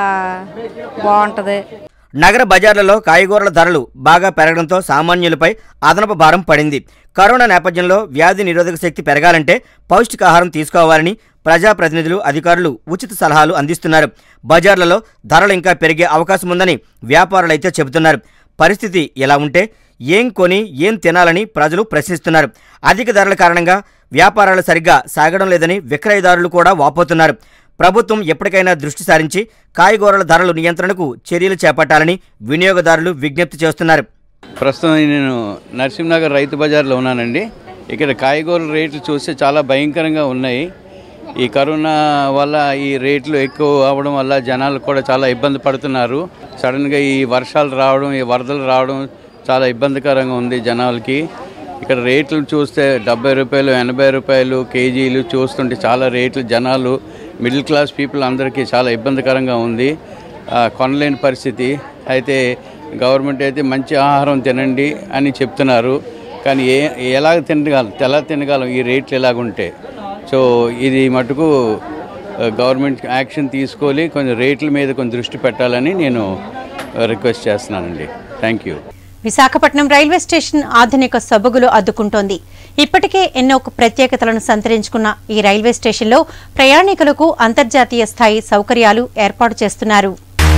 బాగుంటుంది నగర బజార్లలో కాయగూరల ధరలు బాగా పెరగడంతో సామాన్యులపై అదనపు భారం పడింది కరోనా నేపథ్యంలో వ్యాధి నిరోధక శక్తి పెరగాలంటే పౌష్టికాహారం తీసుకోవాలని ప్రజాప్రతినిధులు అధికారులు ఉచిత సలహాలు అందిస్తున్నారు బజార్లలో ధరలు ఇంకా పెరిగే అవకాశం ఉందని వ్యాపారులైతే చెబుతున్నారు పరిస్థితి ఇలా ఉంటే ఏం కొని ఏం తినాలని ప్రజలు ప్రశ్నిస్తున్నారు అధిక ధరల కారణంగా వ్యాపారాలు సరిగ్గా సాగడం లేదని విక్రయదారులు కూడా వాపోతున్నారు ప్రభుత్వం ఎప్పటికైనా దృష్టి సారించి కాయగూరల ధరలు నియంత్రణకు చర్యలు చేపట్టాలని వినియోగదారులు విజ్ఞప్తి చేస్తున్నారు ప్రస్తుతం నేను నరసింహనగర్ రైతు బజార్లో ఉన్నానండి ఇక్కడ కాయగూరల రేట్లు చూస్తే చాలా భయంకరంగా ఉన్నాయి ఈ కరోనా వల్ల ఈ రేట్లు ఎక్కువ అవడం వల్ల జనాలు కూడా చాలా ఇబ్బంది పడుతున్నారు సడన్గా ఈ వర్షాలు రావడం ఈ వరదలు రావడం చాలా ఇబ్బందికరంగా ఉంది జనాలకి ఇక్కడ రేట్లు చూస్తే డెబ్బై రూపాయలు ఎనభై రూపాయలు కేజీలు చూస్తుంటే చాలా రేట్లు జనాలు మిడిల్ క్లాస్ పీపుల్ అందరికీ చాలా ఇబ్బందికరంగా ఉంది ఆ, కొనలేని పరిస్థితి అయితే గవర్నమెంట్ అయితే మంచి ఆహారం తినండి అని చెప్తున్నారు కానీ ఏ ఎలాగ తినగలం ఎలా తినగలం ఈ రేట్లు ఎలాగుంటే సో ఇది మటుకు ఆ, గవర్నమెంట్ యాక్షన్ తీసుకొని కొంచెం రేట్ల మీద కొంచెం దృష్టి పెట్టాలని నేను ఆ, రిక్వెస్ట్ చేస్తున్నానండి thank you Visakhapatnam railway station ఆధునిక సొబగులు అద్దుకుంటోంది ఇప్పటికే ఎన్నో ప్రత్యేకతలను సంతరించుకున్న ఈ రైల్వే స్టేషన్లో ప్రయాణికులకు అంతర్జాతీయ స్థాయి సౌకర్యాలు ఏర్పాటు చేస్తున్నారు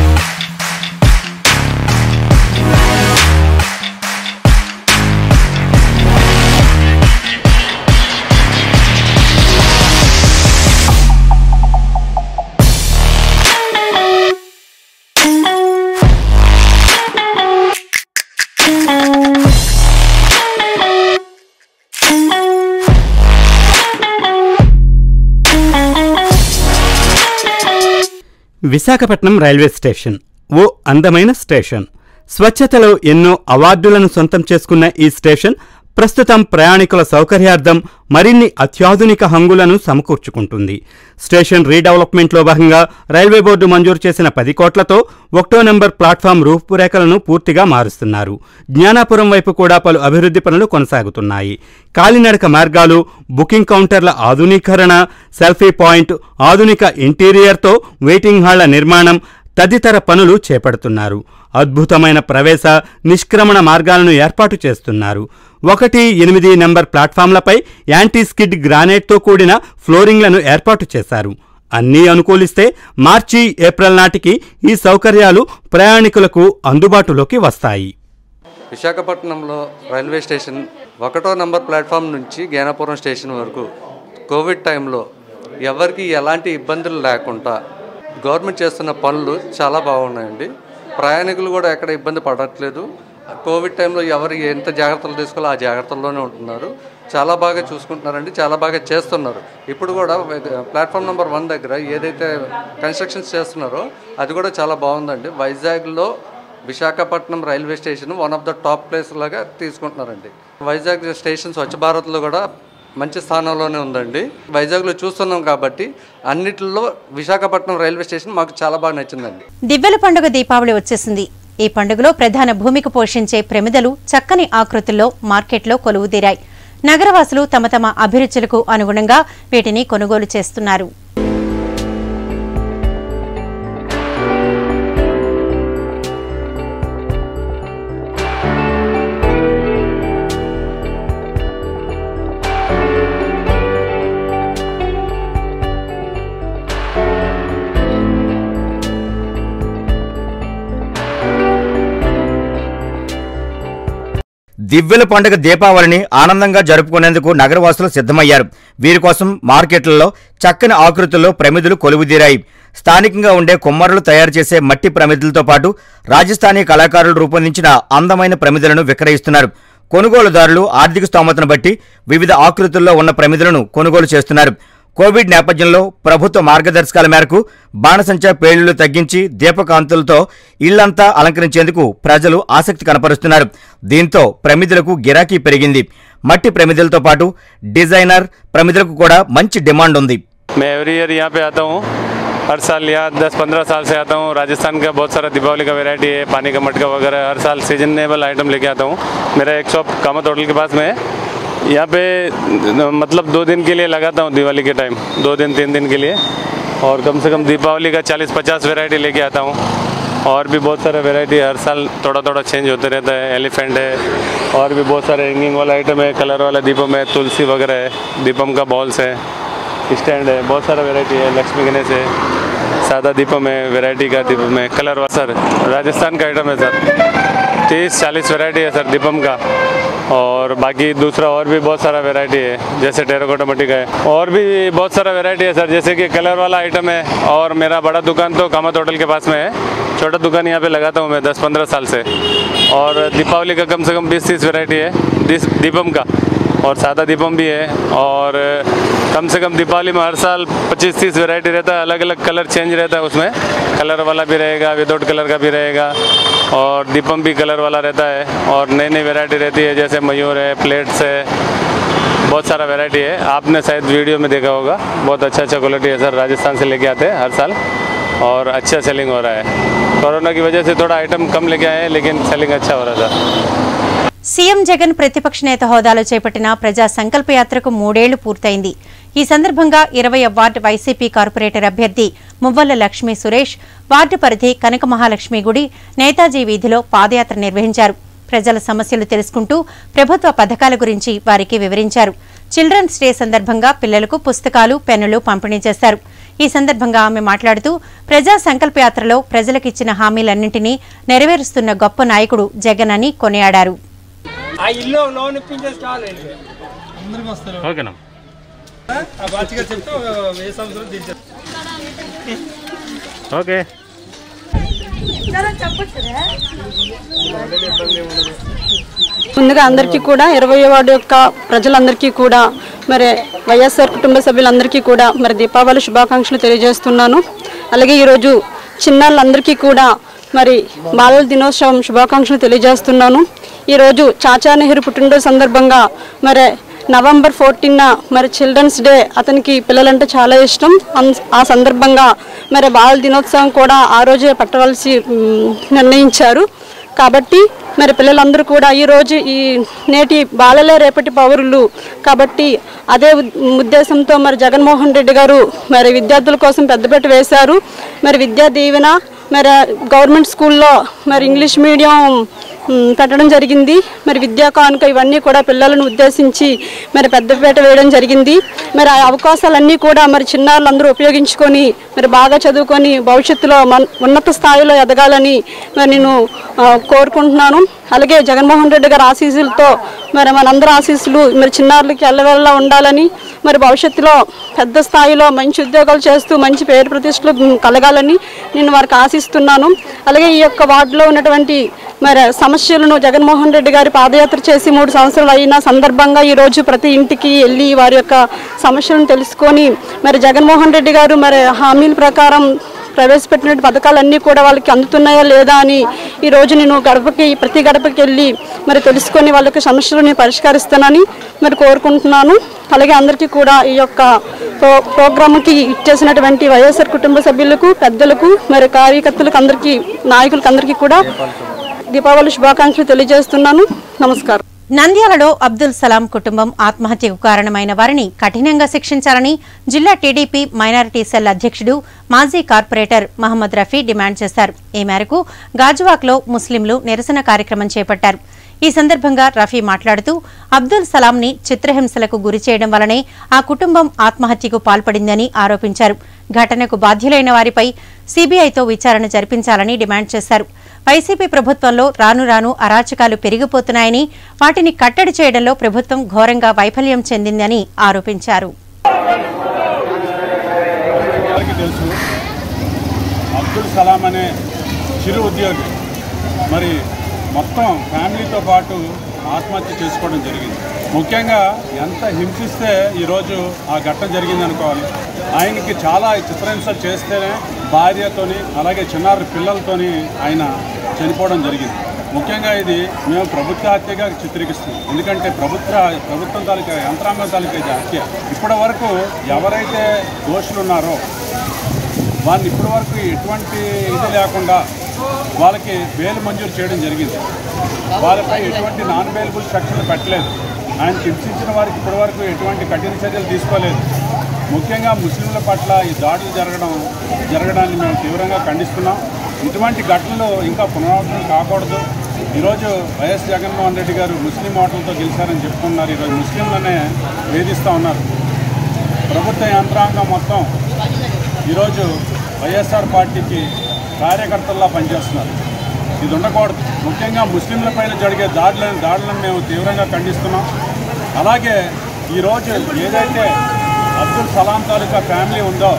విశాఖపట్నం రైల్వే స్టేషన్ ఓ అందమైన స్టేషన్ స్వచ్ఛతలో ఎన్నో అవార్డులను సొంతం చేసుకున్న ఈ స్టేషన్ ప్రస్తుతం ప్రయాణికుల సౌకర్యార్థం మరిన్ని అత్యాధునిక హంగులను సమకూర్చుకుంటుంది స్టేషన్ రీడెవలప్మెంట్లో భాగంగా రైల్వే బోర్డు మంజూరు చేసిన పది కోట్లతో ఒకటో నెంబర్ ప్లాట్ఫామ్ రూపురేఖలను పూర్తిగా మారుస్తున్నారు జ్ఞానాపురం వైపు కూడా పలు అభివృద్ధి పనులు కొనసాగుతున్నాయి కాలినడక మార్గాలు బుకింగ్ కౌంటర్ల ఆధునీకరణ సెల్ఫీ పాయింట్ ఆధునిక ఇంటీరియర్తో వెయిటింగ్ హాళ్ల నిర్మాణం తదితర పనులు చేపడుతున్నారు అద్భుతమైన ప్రవేశ నిష్క్రమణ మార్గాలను ఏర్పాటు చేస్తున్నారు ఒకటి ఎనిమిది నెంబర్ ప్లాట్ఫామ్లపై యాంటీ స్కిడ్ గ్రానైట్తో కూడిన ఫ్లోరింగ్లను ఏర్పాటు చేశారు అన్నీ అనుకూలిస్తే మార్చి ఏప్రిల్ నాటికి ఈ సౌకర్యాలు ప్రయాణికులకు అందుబాటులోకి వస్తాయి విశాఖపట్నంలో రైల్వే స్టేషన్ ఒకటో నంబర్ ప్లాట్ఫామ్ నుంచి జ్ఞానపురం స్టేషన్ వరకు కోవిడ్ టైంలో ఎవరికి ఎలాంటి ఇబ్బందులు లేకుండా గవర్నమెంట్ చేస్తున్న పనులు చాలా బాగున్నాయండి ప్రయాణికులు కూడా ఎక్కడ ఇబ్బంది పడట్లేదు కోవిడ్ టైంలో ఎవరు ఎంత జాగ్రత్తలు తీసుకోవాలో ఆ జాగ్రత్తల్లోనే ఉంటున్నారు చాలా బాగా చూసుకుంటున్నారండి చాలా బాగా చేస్తున్నారు ఇప్పుడు కూడా ప్లాట్ఫామ్ నెంబర్ వన్ దగ్గర ఏదైతే కన్స్ట్రక్షన్స్ చేస్తున్నారో అది కూడా చాలా బాగుందండి వైజాగ్లో Visakhapatnam railway station one of the top place లాగా తీసుకుంటున్నారండి వైజాగ్ స్టేషన్ స్వచ్ఛ భారత్లో కూడా మంచి స్థానంలోనే ఉందండి వైజాగ్లో చూస్తున్నాం కాబట్టి అన్నిటిలో విశాఖపట్నం రైల్వే స్టేషన్ మాకు చాలా బాగా నచ్చిందండి దివ్వెల పండుగ దీపావళి వచ్చేసింది ఈ పండుగలో ప్రధాన భూమిక పోషించే ప్రమిదలు చక్కని ఆకృతుల్లో మార్కెట్లో కొలువుదీరాయి నగరవాసులు తమ తమ అభిరుచులకు అనుగుణంగా వీటిని కొనుగోలు చేస్తున్నారు దివ్యల పండుగ దీపావళిని ఆనందంగా జరుపుకునేందుకు నగరవాసులు సిద్ధమయ్యారు వీరి కోసం మార్కెట్లలో చక్కని ఆకృతుల్లో ప్రమిదులు కొలువుదీరాయి స్థానికంగా ఉండే కుమ్మరులు తయారు చేసే మట్టి ప్రమిదులతో పాటు రాజస్థానీ కళాకారులు రూపొందించిన అందమైన ప్రమిదలను విక్రయిస్తున్నారు కొనుగోలుదారులు ఆర్థిక స్తోమతను బట్టి వివిధ ఆకృతుల్లో ఉన్న ప్రమిదలను కొనుగోలు చేస్తున్నారు కోవిడ్ నేపథ్యంలో ప్రభుత్వ మార్గదర్శకాల మేరకు బాణసంచా పేలుళ్లు తగ్గించి దీపకాంతులతో ఇళ్లంతా అలంకరించేందుకు ప్రజలు ఆసక్తి కనపరుస్తున్నారు దీంతో ప్రమిదలకు గిరాకీ పెరిగింది మట్టి ప్రమిదలతో పాటు డిజైనర్ ప్రమిదలకు కూడా మంచి డిమాండ్ ఉంది मैं एवरी ईयर यहाँ पे आता हूँ हर साल यहाँ दस पंद्रह साल से आता हूँ राजस्थान का बहुत सारा दीपावली का वैरायटी है पानी का मटका वगैरह हर साल सीजनेबल आइटम लेके आता हूँ मेरा एक शॉप कामत होटल के पास में है यहाँ पे न- मतलब दो दिन के लिए लगाता हूँ दिवाली के टाइम दो दिन तीन दिन के लिए और कम से कम दीपावली का चालीस पचास वैरायटी लेके आता हूँ और भी बहुत सारे वैरायटी हर साल थोड़ा थोड़ा चेंज होते रहता है एलिफेंट है और भी बहुत सारे हैंगिंग वाला आइटम है कलर वाला दीपम है तुलसी वगैरह है दीपम का बॉल्स है स्टैंड है बहुत सारा वैरायटी है लक्ष्मी गणेश है सादा दीपम है वैरायटी का दीपम है कलर वाला सर राजस्थान का आइटम है सर तीस चालीस वैरायटी है सर दीपम का और बाकी दूसरा और भी बहुत सारा वैरायटी है जैसे टेराकोटा मट्टी का है और भी बहुत सारा वैरायटी है सर जैसे कि कलर वाला आइटम है और मेरा बड़ा दुकान तो कामत होटल के पास में है छोटा दुकान यहाँ पे लगाता हूँ मैं दस पंद्रह साल से और दीपावली का कम से कम बीस तीस वैरायटी है दिस दीपम का और सादा दीपम भी है और कम से कम दीपावली में हर साल 25-30 वैरायटी रहता है अलग अलग कलर चेंज रहता है उसमें कलर वाला भी रहेगा विदाउट कलर का भी रहेगा और दीपम भी कलर वाला रहता है और नई नई वैरायटी रहती है जैसे मयूर है प्लेट्स है बहुत सारा वैरायटी है आपने शायद वीडियो में देखा होगा बहुत अच्छा अच्छा क्वालिटी है सर राजस्थान से लेके आते हैं हर साल और अच्छा सेलिंग हो रहा है कोरोना की वजह से थोड़ा आइटम कम लेके आए हैं लेकिन सेलिंग अच्छा हो रहा था సీఎం జగన్ ప్రతిపక్ష నేత హోదాలో చేపట్టిన ప్రజా సంకల్ప యాత్రకు మూడేళ్లు పూర్తయింది ఈ సందర్భంగా ఇరవై వార్డు వైసీపీ కార్పొరేటర్ అభ్యర్థి మువ్వల్ల లక్ష్మీ సురేష్ వార్డు పరిధి కనక మహాలక్ష్మి గుడి నేతాజీ వీధిలో పాదయాత్ర నిర్వహించారు ప్రజల సమస్యలు తెలుసుకుంటూ ప్రభుత్వ పథకాల గురించి వారికి వివరించారు చిల్డ్రన్స్ డే సందర్భంగా పిల్లలకు పుస్తకాలు పెన్నులు పంపిణీ చేశారు ఈ సందర్భంగా ఆమె మాట్లాడుతూ ప్రజా సంకల్ప యాత్రలో ప్రజలకిచ్చిన హామీలన్నింటినీ నెరవేరుస్తున్న గొప్ప నాయకుడు జగన్ అని కొనియాడారు ఆ ఇల్లు లోన్ ఇప్పించేసి కావాలండి అందరికి వస్తారు ఓకేనా ఆ బాచిగా చెప్తే ఒక వెయ్యి సంవత్సరాలు తీర్చారు ఓకే ముందుగా అందరికీ కూడా ఇరవై వార్డు యొక్క ప్రజలందరికీ కూడా మరి వైఎస్ఆర్ కుటుంబ సభ్యులందరికీ కూడా మరి దీపావళి శుభాకాంక్షలు తెలియజేస్తున్నాను అలాగే ఈరోజు చిన్నాళ్ళందరికీ కూడా మరి బాలల దినోత్సవం శుభాకాంక్షలు తెలియజేస్తున్నాను ఈరోజు చాచా నెహ్రూ పుట్టినరోజు సందర్భంగా మరి నవంబర్ ఫోర్టీన్న మరి చిల్డ్రన్స్ డే అతనికి పిల్లలంటే చాలా ఇష్టం అన్- ఆ సందర్భంగా మరి బాలల దినోత్సవం కూడా ఆ రోజే పట్టవలసి మ్, నిర్ణయించారు కాబట్టి మరి పిల్లలందరూ కూడా ఈరోజు ఈ నేటి బాలలే రేపటి పౌరులు కాబట్టి అదే ఉద్- ఉద్దేశంతో మరి జగన్మోహన్ రెడ్డి గారు మరి విద్యార్థుల కోసం పెద్దపీట వేశారు మరి విద్యా దీవెన మరి గవర్నమెంట్ స్కూల్లో మరి ఇంగ్లీష్ మీడియం మ్, పెట్టడం జరిగింది మరి విద్యా కానుక ఇవన్నీ కూడా పిల్లలను ఉద్దేశించి మరి పెద్దపీట వేయడం జరిగింది మరి ఆ అవకాశాలన్నీ కూడా మరి చిన్నారులందరూ ఉపయోగించుకొని మరి బాగా చదువుకొని భవిష్యత్తులో మన ఉన్నత స్థాయిలో ఎదగాలని మరి నేను ఆ, కోరుకుంటున్నాను అలాగే జగన్మోహన్ రెడ్డి గారి ఆశీస్సులతో మరి మనందరి ఆశీస్సులు మరి చిన్నారులకి ఎల్లవెల్లా ఉండాలని మరి భవిష్యత్తులో పెద్ద స్థాయిలో మంచి ఉద్యోగాలు చేస్తూ మంచి పేరు ప్రతిష్టలు మ్, కలగాలని నేను వారికి ఆశిస్తున్నాను అలాగే ఈ యొక్క వార్డులో ఉన్నటువంటి మరి సమస్యలను జగన్మోహన్ రెడ్డి గారి పాదయాత్ర చేసి మూడు సంవత్సరాలు అయిన సందర్భంగా ఈ రోజు ప్రతి ఇంటికి వెళ్ళి వారి యొక్క సమస్యలను తెలుసుకొని మరి జగన్మోహన్ రెడ్డి గారు మరి హామీల ప్రకారం ప్రవేశపెట్టిన పథకాలన్నీ కూడా వాళ్ళకి అందుతున్నాయా లేదా అని ఈ రోజు నేను గడపకి ప్రతి గడపకి వెళ్ళి మరి తెలుసుకొని వాళ్ళ యొక్క సమస్యలు నేను పరిష్కరిస్తానని మరి కోరుకుంటున్నాను అలాగే అందరికీ కూడా ఈ యొక్క ప్రో ప్రోగ్రామ్కి ఇచ్చేసినటువంటి వైఎస్ఆర్ కుటుంబ సభ్యులకు పెద్దలకు మరి కార్యకర్తలకు అందరికీ నాయకులకు అందరికీ కూడా దీపావళి శుభాకాంక్షలు తెలియజేస్తున్నాను నమస్కారం నంద్యాలలో అబ్దుల్ సలాం కుటుంబం ఆత్మహత్యకు కారణమైన వారిని కఠినంగా శిక్షించాలని జిల్లా టీడీపీ మైనారిటీ సెల్ అధ్యక్షుడు మాజీ కార్పొరేటర్ మహమ్మద్ రఫీ డిమాండ్ చేశారు ఈ మేరకు గాజువాక్లో ముస్లింలు నిరసన కార్యక్రమం చేపట్టారు ఈ సందర్భంగా రఫీ మాట్లాడుతూ అబ్దుల్ సలాంని చిత్రహింసలకు గురి చేయడం వలనే ఆ కుటుంబం ఆత్మహత్యకు పాల్పడిందని ఆరోపించారు ఘటనకు బాధ్యులైన వారిపై సీబీఐతో విచారణ జరిపించాలని డిమాండ్ చేశారు వైసీపీ ప్రభుత్వంలో రాను రాను అరాచకాలు పెరిగిపోతున్నాయని వాటిని కట్టడి చేయడంలో ప్రభుత్వం ఘోరంగా వైఫల్యం చెందిందని ఆరోపించారు అందరికీ తెలుసు అబ్దుల్ సలాం అనే చిరు ఉద్యోగి మరి మొత్తం ఫ్యామిలీతో పాటు ఆత్మహత్య చేసుకోవడం జరిగింది ముఖ్యంగా ఎంత హింసిస్తే ఈరోజు ఆ ఘట్టం జరిగింది అనుకోవాలి ఆయనకి చాలా చిత్రహింసలు చేస్తేనే భార్యతోని అలాగే చిన్నారి పిల్లలతోని ఆయన చనిపోవడం జరిగింది ముఖ్యంగా ఇది మేము ప్రభుత్వ హత్యగా చిత్రీకరిస్తున్నాం ఎందుకంటే ప్రభుత్వ ప్రభుత్వం తాలూకా యంత్రాంగం తాలూకా ఇది హత్య ఇప్పటి వరకు ఎవరైతే దోషులు ఉన్నారో వాళ్ళని ఇప్పటి వరకు ఎటువంటి ఇది లేకుండా వాళ్ళకి బెయిల్ మంజూరు చేయడం జరిగింది వాళ్ళపై ఎటువంటి నాన్ బెయిలబుల్ సెక్షన్లు పెట్టలేదు ఆయన హింసించిన వారికి ఇప్పటి వరకు ఎటువంటి కఠిన చర్యలు తీసుకోలేదు ముఖ్యంగా ముస్లింల పట్ల ఈ దాడులు జరగడం జరగడాన్ని మేము తీవ్రంగా ఖండిస్తున్నాం ఇటువంటి ఘటనలు ఇంకా పునరావృతం కాకూడదు ఈరోజు వైఎస్ జగన్మోహన్ రెడ్డి గారు ముస్లిం ఓట్లతో గెలిచారని చెప్పుకున్నారు ఈరోజు ముస్లింలనే వేధిస్తూ ఉన్నారు ప్రభుత్వ యంత్రాంగం మొత్తం ఈరోజు వైఎస్ఆర్ పార్టీకి కార్యకర్తల్లా పనిచేస్తున్నారు ఇది ఉండకూడదు ముఖ్యంగా ముస్లింల పైన జరిగే దాడులను దాడులను మేము తీవ్రంగా ఖండిస్తున్నాం అలాగే ఈరోజు ఏదైతే అబ్దుల్ సలాం తాలూకా ఫ్యామిలీ ఉందో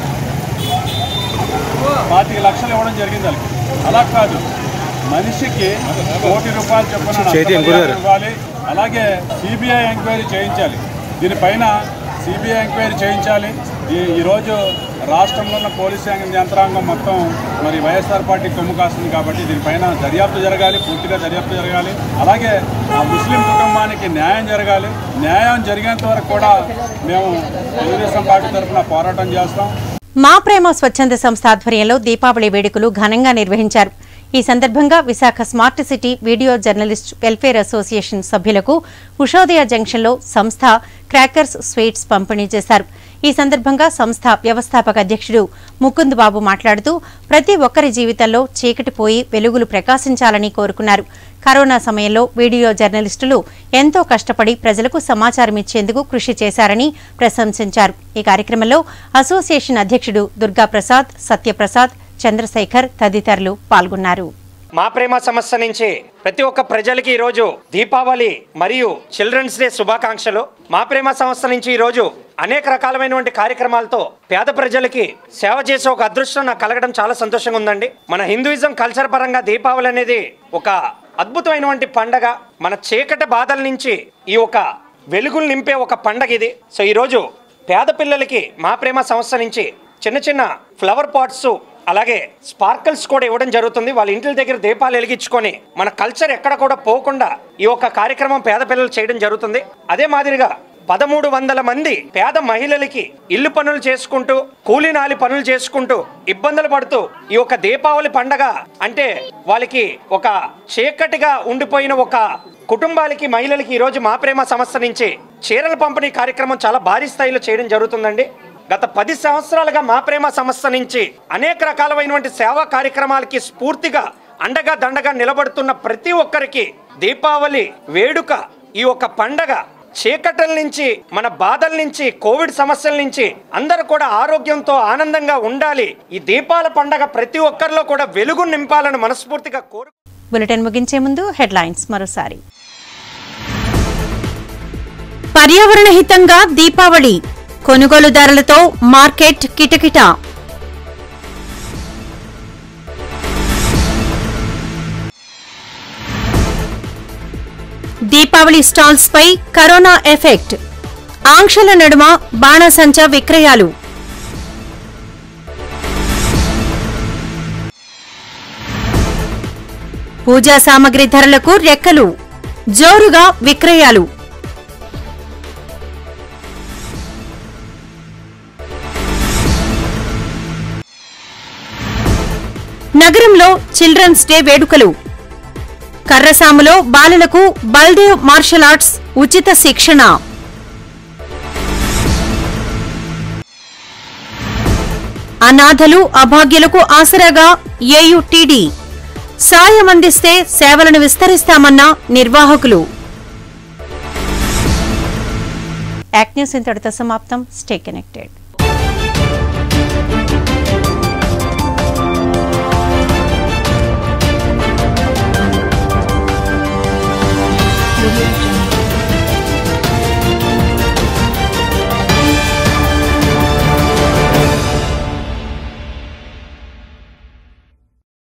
పాతిక లక్షలు ఇవ్వడం జరిగింది వాళ్ళకి అలా కాదు మనిషికి కోటి రూపాయలు చొప్పున నష్టపరిహారం ఇవ్వాలి అలాగే సిబిఐ ఎంక్వైరీ చేయించాలి దీనిపైన సిబిఐ ఎంక్వైరీ చేయించాలి ఈ ఈరోజు రాష్ట్రంలో ఉన్న పోలీస్ యంత్రాంగం మొత్తం మరి వైఎస్ఆర్ పార్టీ కొమ్ము కాస్తుంది కాబట్టి దీనిపైన దర్యాప్తు జరగాలి పూర్తిగా దర్యాప్తు జరగాలి అలాగే ఆ ముస్లిం కుటుంబానికి న్యాయం జరగాలి న్యాయం జరిగేంత వరకు కూడా మేము తెలుగుదేశం పార్టీ తరఫున పోరాటం చేస్తాం మా ప్రేమ స్వచ్ఛంద సంస్థ ఆధ్వర్యంలో దీపావళి వేడుకలు ఘనంగా నిర్వహించారు ఈ సందర్భంగా Visakha smart city video journalist welfare association సభ్యులకు ఉషోదయ జంక్షన్లో సంస్థ క్రాకర్స్ స్వీట్స్ పంపిణీ చేశారు ఈ సందర్భంగా సంస్థ వ్యవస్థాపక అధ్యక్షుడు ముకుంద్ బాబు మాట్లాడుతూ ప్రతి ఒక్కరి జీవితంలో చీకటి పోయి వెలుగులు ప్రకాశించాలని కోరుకున్నారు కరోనా సమయంలో వీడియో జర్నలిస్టులు ఎంతో కష్టపడి ప్రజలకు సమాచారం ఇచ్చేందుకు కృషి చేశారని ప్రశంసించారు ఈ కార్యక్రమంలో అసోసియేషన్ అధ్యక్షుడు దుర్గాప్రసాద్ సత్యప్రసాద్ చంద్రశేఖర్ తదితరులు పాల్గొన్నారు మా ప్రేమ సమస్య నుంచి ప్రతి ఒక్క ప్రజలకి ఈరోజు దీపావళి మరియు చిల్డ్రన్స్ డే శుభాకాంక్షలు మా ప్రేమ సంస్థ నుంచి ఈరోజు అనేక రకాలమైనటువంటి కార్యక్రమాలతో పేద ప్రజలకి సేవ చేసే ఒక అదృష్టం నాకు కలగడం చాలా సంతోషంగా ఉందండి మన హిందూయిజం కల్చర్ పరంగా దీపావళి అనేది ఒక అద్భుతమైనటువంటి పండగ మన చీకటి బాధల నుంచి ఈ ఒక వెలుగులు నింపే ఒక పండగ ఇది సో ఈరోజు పేద పిల్లలకి మా ప్రేమ సంస్థ నుంచి చిన్న చిన్న ఫ్లవర్ పాట్స్ అలాగే స్పార్కల్స్ కూడా ఇవ్వడం జరుగుతుంది వాళ్ళ ఇంటి దగ్గర దీపాలు వెలిగించుకొని మన కల్చర్ ఎక్కడ కూడా పోకుండా ఈ యొక్క కార్యక్రమం పేద పిల్లలు చేయడం జరుగుతుంది అదే మాదిరిగా పదమూడు వందల మంది పేద మహిళలకి ఇల్లు పనులు చేసుకుంటూ కూలీ నాలి పనులు చేసుకుంటూ ఇబ్బందులు పడుతూ ఈ యొక్క దీపావళి పండగ అంటే వాళ్ళకి ఒక చీకటిగా ఉండిపోయిన ఒక కుటుంబాలకి మహిళలకి ఈరోజు మా ప్రేమ సంస్థ నుంచి చీరల పంపిణీ కార్యక్రమం చాలా భారీ స్థాయిలో చేయడం జరుగుతుందండి గత పది సంవత్సరాలుగా మా ప్రేమ సంస్థ నుంచి అనేక రకాలైనటువంటి సేవా కార్యక్రమాలకి స్ఫూర్తిగా అండగా దండగా నిలబడుతున్న ప్రతి ఒక్కరికి దీపావళి వేడుక ఈ యొక్క పండగ చీకటల నుంచి మన బాధల నుంచి కోవిడ్ సమస్యల నుంచి అందరూ కూడా ఆరోగ్యంతో ఆనందంగా ఉండాలి ఈ దీపాల పండగ ప్రతి ఒక్కరిలో కూడా వెలుగు నింపాలని మనస్ఫూర్తిగా కోరు బులెటిన్ ముగించే ముందు హెడ్లైన్స్ మరోసారి పర్యావరణ హితంగా దీపావళి కొనుగోలుదారులతో మార్కెట్ కిటకిట దీపావళి స్టాల్స్ పై కరోనా ఎఫెక్ట్ ఆంక్షల నడుమ బాణసంచా విక్రయాలు పూజా సామగ్రి ధరలకు రెక్కలు జోరుగా విక్రయాలు నగరంలో చిల్డ్రన్స్ డే వేడుకలు కర్రసాములో బాలలకు బల్దేవ్ మార్షల్ ఆర్ట్స్ ఉచిత శిక్షణ అనాథలు అభాగ్యులకు ఆసరాగా ఏయుటీడీ సాయం అందిస్తే సేవలను విస్తరిస్తామన్న నిర్వాహకులు యాక్ట్ న్యూస్ ఇంతటితో సమాప్తం స్టే కనెక్టెడ్ audio